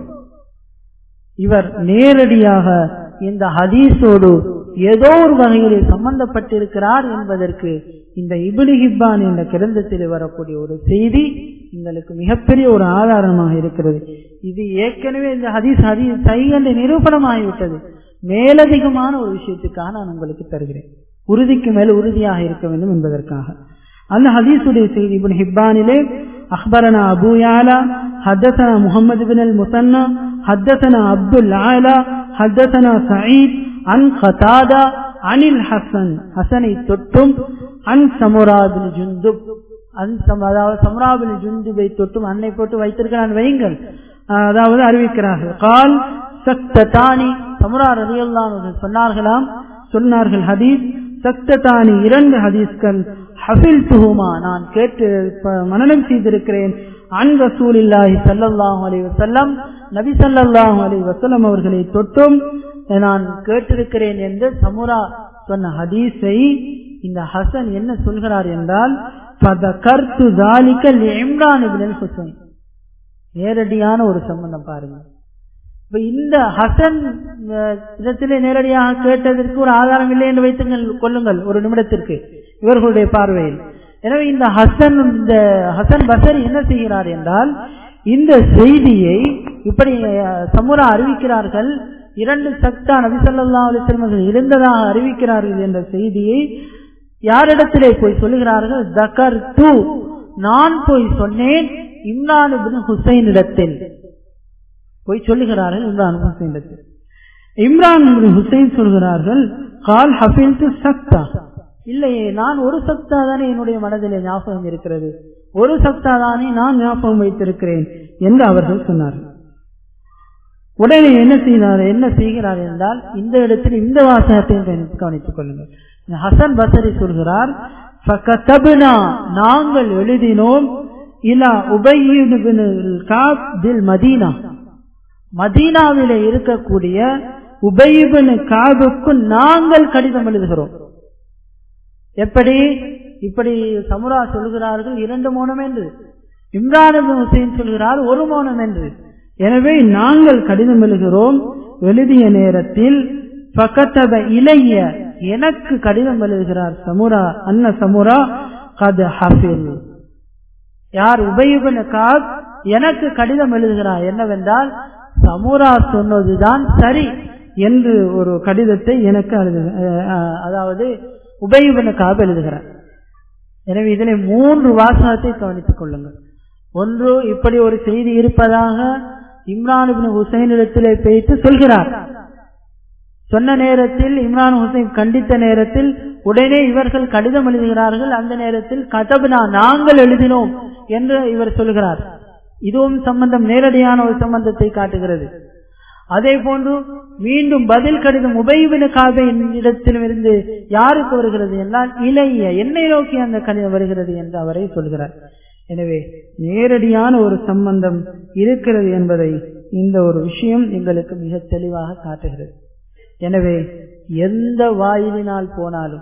இவர் நேரடியாக இந்த ஹதீஸோடு ஏதோ ஒரு வகையில் சம்பந்தப்பட்டிருக்கிறார் என்பதற்கு இந்த இபிலி ஹிப்பான் என்ற கிரந்தத்தில் வரக்கூடிய ஒரு செய்தி எங்களுக்கு மிகப்பெரிய ஒரு ஆதாரமாக இருக்கிறது இது ஏற்கனவே இந்த ஹதீஸ் ஹதீஸ் சை என்ற நிரூபணமாகிவிட்டது மேலதிகமான ஒரு விஷயத்துக்காக நான் உங்களுக்கு தருகிறேன் உறுதிக்கு மேல் உறுதியாக இருக்க வேண்டும் என்பதற்காக அந்த ஹதீசுடைய செய்தி இபின் ஹிப்பானிலே أخبرنا أبو يعلى حدثنا محمد بن المثنى حدثنا عبد العالى حدثنا سعيد عن قتادة عن الحسن حسن தொட்டும் عن سمرا بن جندب அதாவது சம்ராபின் ஜுந்துபை தொட்டும் அன்னை போட்டு வைத்திருக்கிறான் வையுங்கள் அதாவது அறிவிக்கிறார்கள் கால் சக்ததானி சமுரா ரதியல்லான் சொன்னார்களாம் சொன்னார்கள் ஹதீஸ் சக்ததானி இரண்டு ஹதீஸ்கள் ஹஃபில் துஹுமா நான் கேட்டு மனநம் செய்திருக்கிறேன் அன் ரசூலில்லாஹி சல்லல்லாஹு அலைஹி வஸல்லம் நபி ஸல்லல்லாஹு அலைஹி வஸல்லம் அவர்களை தொட்டும் நான் கேட்டிருக்கிறேன் என்று சமுரா சொன்ன ஹதீஸை இந்த ஹசன் என்ன சொல்கிறார் என்றால் ஃபதகர்து ذلك لعمران بن الحسين நேரடியான ஒரு சம்பந்தம் பாருங்க இப்ப இந்த ஹசன் இடத்திலே நேரடியாக கேட்டதற்கு ஒரு ஆதாரம் இல்லை என்று வைத்துங்கள் கொள்ளுங்கள் ஒரு நிமிடத்திற்கு இவர்களுடைய பார்வையில் எனவே இந்த ஹசன் இந்த ஹசன் பசர் என்ன செய்கிறார் என்றால் இந்த செய்தியை இப்படி சமுரா அறிவிக்கிறார்கள் இரண்டு சக்தா நபிசல்லா அலிசல்மர்கள் இருந்ததாக அறிவிக்கிறார்கள் என்ற செய்தியை யாரிடத்திலே போய் சொல்லுகிறார்கள் தக்கர் டூ நான் போய் சொன்னேன் இம்ரான் ஹுசைன் இடத்தில் போய் சொல்லுகிறார்கள் இம்ரான் ஹுசைன் இடத்தில் இம்ரான் ஹுசைன் சொல்கிறார்கள் கால் ஹஃபில் டு சக்தா இல்லையே நான் ஒரு சக்தா தானே என்னுடைய மனதிலே ஞாபகம் இருக்கிறது ஒரு சக்தா தானே நான் ஞாபகம் வைத்திருக்கிறேன் என்று அவர்கள் சொன்னார்கள் உடனே என்ன செய்தார் என்ன செய்கிறார் என்றால் இந்த இடத்தில் இந்த வாசகத்தை கவனித்துக் கொள்ளுங்கள் ஹசன் பசரி சொல்கிறார் நாங்கள் எழுதினோம் இலா உபயில் மதீனா மதீனாவில இருக்கக்கூடிய உபயிபின் காபுக்கு நாங்கள் கடிதம் எழுதுகிறோம் எப்படி இப்படி சமுரா சொல்கிறார்கள் இரண்டு மௌனம் என்று இம்ரான் ஹுசைன் சொல்கிறார் ஒரு மௌனம் என்று எனவே நாங்கள் கடிதம் எழுகிறோம் எழுதிய நேரத்தில் பக்கத்தப இளைய எனக்கு கடிதம் எழுதுகிறார் சமுரா அன்ன சமுரா கது ஹஃபில் யார் உபயுபன காப் எனக்கு கடிதம் எழுதுகிறார் என்னவென்றால் சமுரா சொன்னதுதான் சரி என்று ஒரு கடிதத்தை எனக்கு அதாவது உபயுபன காப் எழுதுகிறார் எனவே இதில் மூன்று வாசகத்தை கவனித்துக் கொள்ளுங்கள் ஒன்று இப்படி ஒரு செய்தி இருப்பதாக இம்ரான் இப்னு ஹுசைனிடத்திலே பேய்த்து சொல்கிறார் சொன்ன நேரத்தில் இம்ரான் ஹுசைன் கண்டித்த நேரத்தில் உடனே இவர்கள் கடிதம் எழுதுகிறார்கள் அந்த நேரத்தில் கதபுனா நாங்கள் எழுதினோம் என்று இவர் சொல்கிறார் இதுவும் சம்பந்தம் நேரடியான ஒரு சம்பந்தத்தை காட்டுகிறது அதே போன்று மீண்டும் பதில் கடிதம் உபயவின காபையின் இடத்திலிருந்து யாருக்கு வருகிறது என்றால் இளைய என்னை நோக்கி அந்த கடிதம் வருகிறது என்று அவரை சொல்கிறார் எனவே நேரடியான ஒரு சம்பந்தம் இருக்கிறது என்பதை இந்த ஒரு விஷயம் எங்களுக்கு மிக தெளிவாக காட்டுகிறது எனவே எந்த வாயிலினால் போனாலும்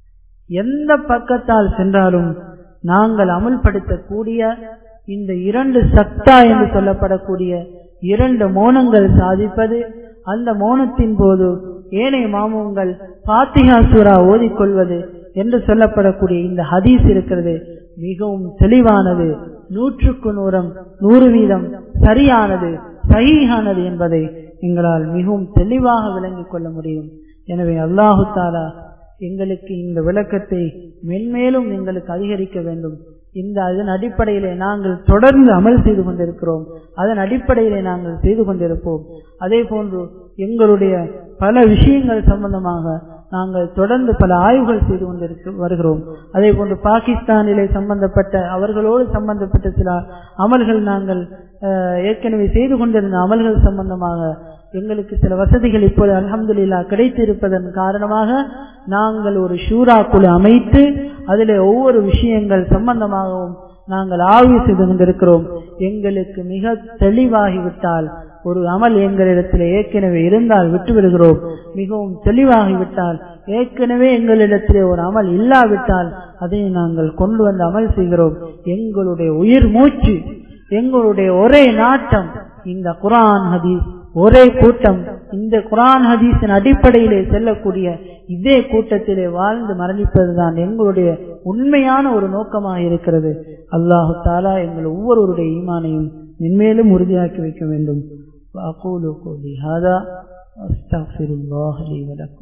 எந்த பக்கத்தால் சென்றாலும் நாங்கள் அமுல்படுத்தக்கூடிய இந்த இரண்டு சக்தா என்று சொல்லப்படக்கூடிய இரண்டு மோனங்கள் சாதிப்பது அந்த மோனத்தின் போது ஏனைய மாமூங்கள் பாத்திகா சூரா ஓதிக்கொள்வது என்று சொல்லப்படக்கூடிய இந்த ஹதீஸ் இருக்கிறது மிகவும் தெளிவானது நூற்றுக்கு நூறம் நூறு வீதம் சரியானது சகியானது என்பதை எங்களால் மிகவும் தெளிவாக விளங்கிக் கொள்ள முடியும் எனவே அல்லாஹு தாலா எங்களுக்கு இந்த விளக்கத்தை மென்மேலும் எங்களுக்கு அதிகரிக்க வேண்டும் இந்த அதன் அடிப்படையிலே நாங்கள் தொடர்ந்து அமல் செய்து கொண்டிருக்கிறோம் அதன் அடிப்படையிலே நாங்கள் செய்து கொண்டிருப்போம் அதே போன்று எங்களுடைய பல விஷயங்கள் சம்பந்தமாக நாங்கள் தொடர்ந்து பல ஆய்வுகள் செய்து கொண்டிருக்க வருகிறோம் அதே போன்று பாகிஸ்தானிலே சம்பந்தப்பட்ட அவர்களோடு சம்பந்தப்பட்ட சில அமல்கள் நாங்கள் ஏற்கனவே செய்து கொண்டிருந்த அமல்கள் சம்பந்தமாக எங்களுக்கு சில வசதிகள் இப்போது அலமதுல்லா கிடைத்து இருப்பதன் காரணமாக நாங்கள் ஒரு ஷூரா குழு அமைத்து அதில் ஒவ்வொரு விஷயங்கள் சம்பந்தமாகவும் நாங்கள் ஆய்வு செய்து கொண்டிருக்கிறோம் எங்களுக்கு மிக தெளிவாகிவிட்டால் ஒரு அமல் எங்களிடத்தில் ஏற்கனவே இருந்தால் விட்டு விடுகிறோம் மிகவும் தெளிவாகிவிட்டால் ஏற்கனவே எங்களிடத்திலே ஒரு அமல் இல்லாவிட்டால் அதை நாங்கள் கொண்டு வந்து அமல் செய்கிறோம் எங்களுடைய உயிர் மூச்சு எங்களுடைய ஒரே நாட்டம் இந்த குரான் ஹதீஸ் ஒரே கூட்டம் இந்த குரான் ஹதீஸின் அடிப்படையிலே செல்லக்கூடிய இதே கூட்டத்திலே வாழ்ந்து மரணிப்பதுதான் எங்களுடைய உண்மையான ஒரு நோக்கமாக இருக்கிறது அல்லாஹு தாலா எங்கள் ஒவ்வொருவருடைய ஈமானையும் மென்மேலும் உறுதியாக்கி வைக்க வேண்டும் أقول قولي هذا أستغفر الله لي ولكم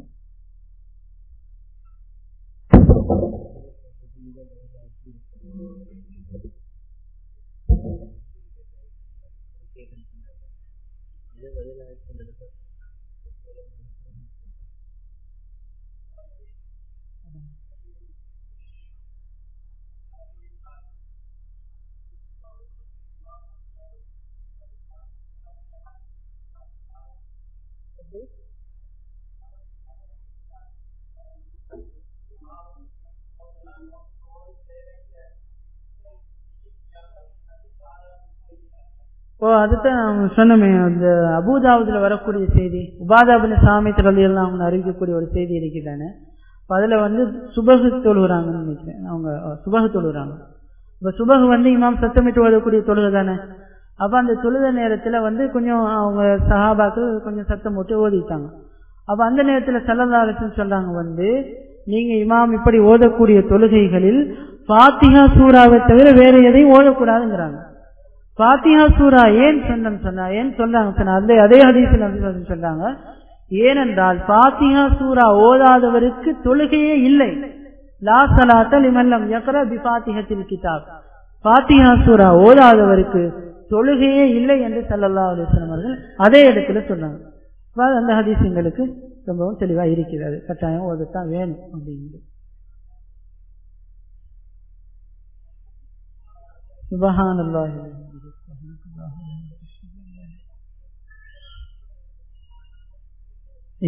ஓ அதுதான் சொன்னமே அந்த அபூதாபுல வரக்கூடிய செய்தி உபாதாபுல சாமி திரளி எல்லாம் அவங்க அறிவிக்கக்கூடிய ஒரு செய்தி இருக்கிறானே அதுல வந்து சுபகு தொழுகிறாங்கன்னு நினைக்கிறேன் அவங்க சுபகு தொழுகிறாங்க இப்ப சுபகு வந்து இமாம் சத்தமிட்டு ஓதக்கூடிய தொழுகை தானே அப்ப அந்த தொழுத நேரத்துல வந்து கொஞ்சம் அவங்க சஹாபாக்கள் கொஞ்சம் சத்தம் போட்டு ஓதிட்டாங்க அப்ப அந்த நேரத்துல செல்லதாரசன் சொல்றாங்க வந்து நீங்க இமாம் இப்படி ஓதக்கூடிய தொழுகைகளில் பாத்திகா சூறாவை தவிர வேற எதையும் ஓதக்கூடாதுங்கிறாங்க பாத்தியா சூரா ஏன் சொன்னம் சொன்னா ஏன் சொல்றாங்க சொன்னா அந்த அதே ஹதீசில் சொல்றாங்க ஏனென்றால் பாத்தியா சூரா ஓதாதவருக்கு தொழுகையே இல்லை லா சலாத்தல் இமல்லம் யக்ர பி பாத்திகத்தில் கிதாப் பாத்தியா சூரா ஓதாதவருக்கு தொழுகையே இல்லை என்று சல்லல்லா அலிஸ்லாம் அவர்கள் அதே இடத்துல சொன்னாங்க அந்த ஹதீஸ் எங்களுக்கு ரொம்பவும் தெளிவா இருக்கிறது கட்டாயம் ஓதத்தான் வேணும் அப்படிங்கிறது سبحان الله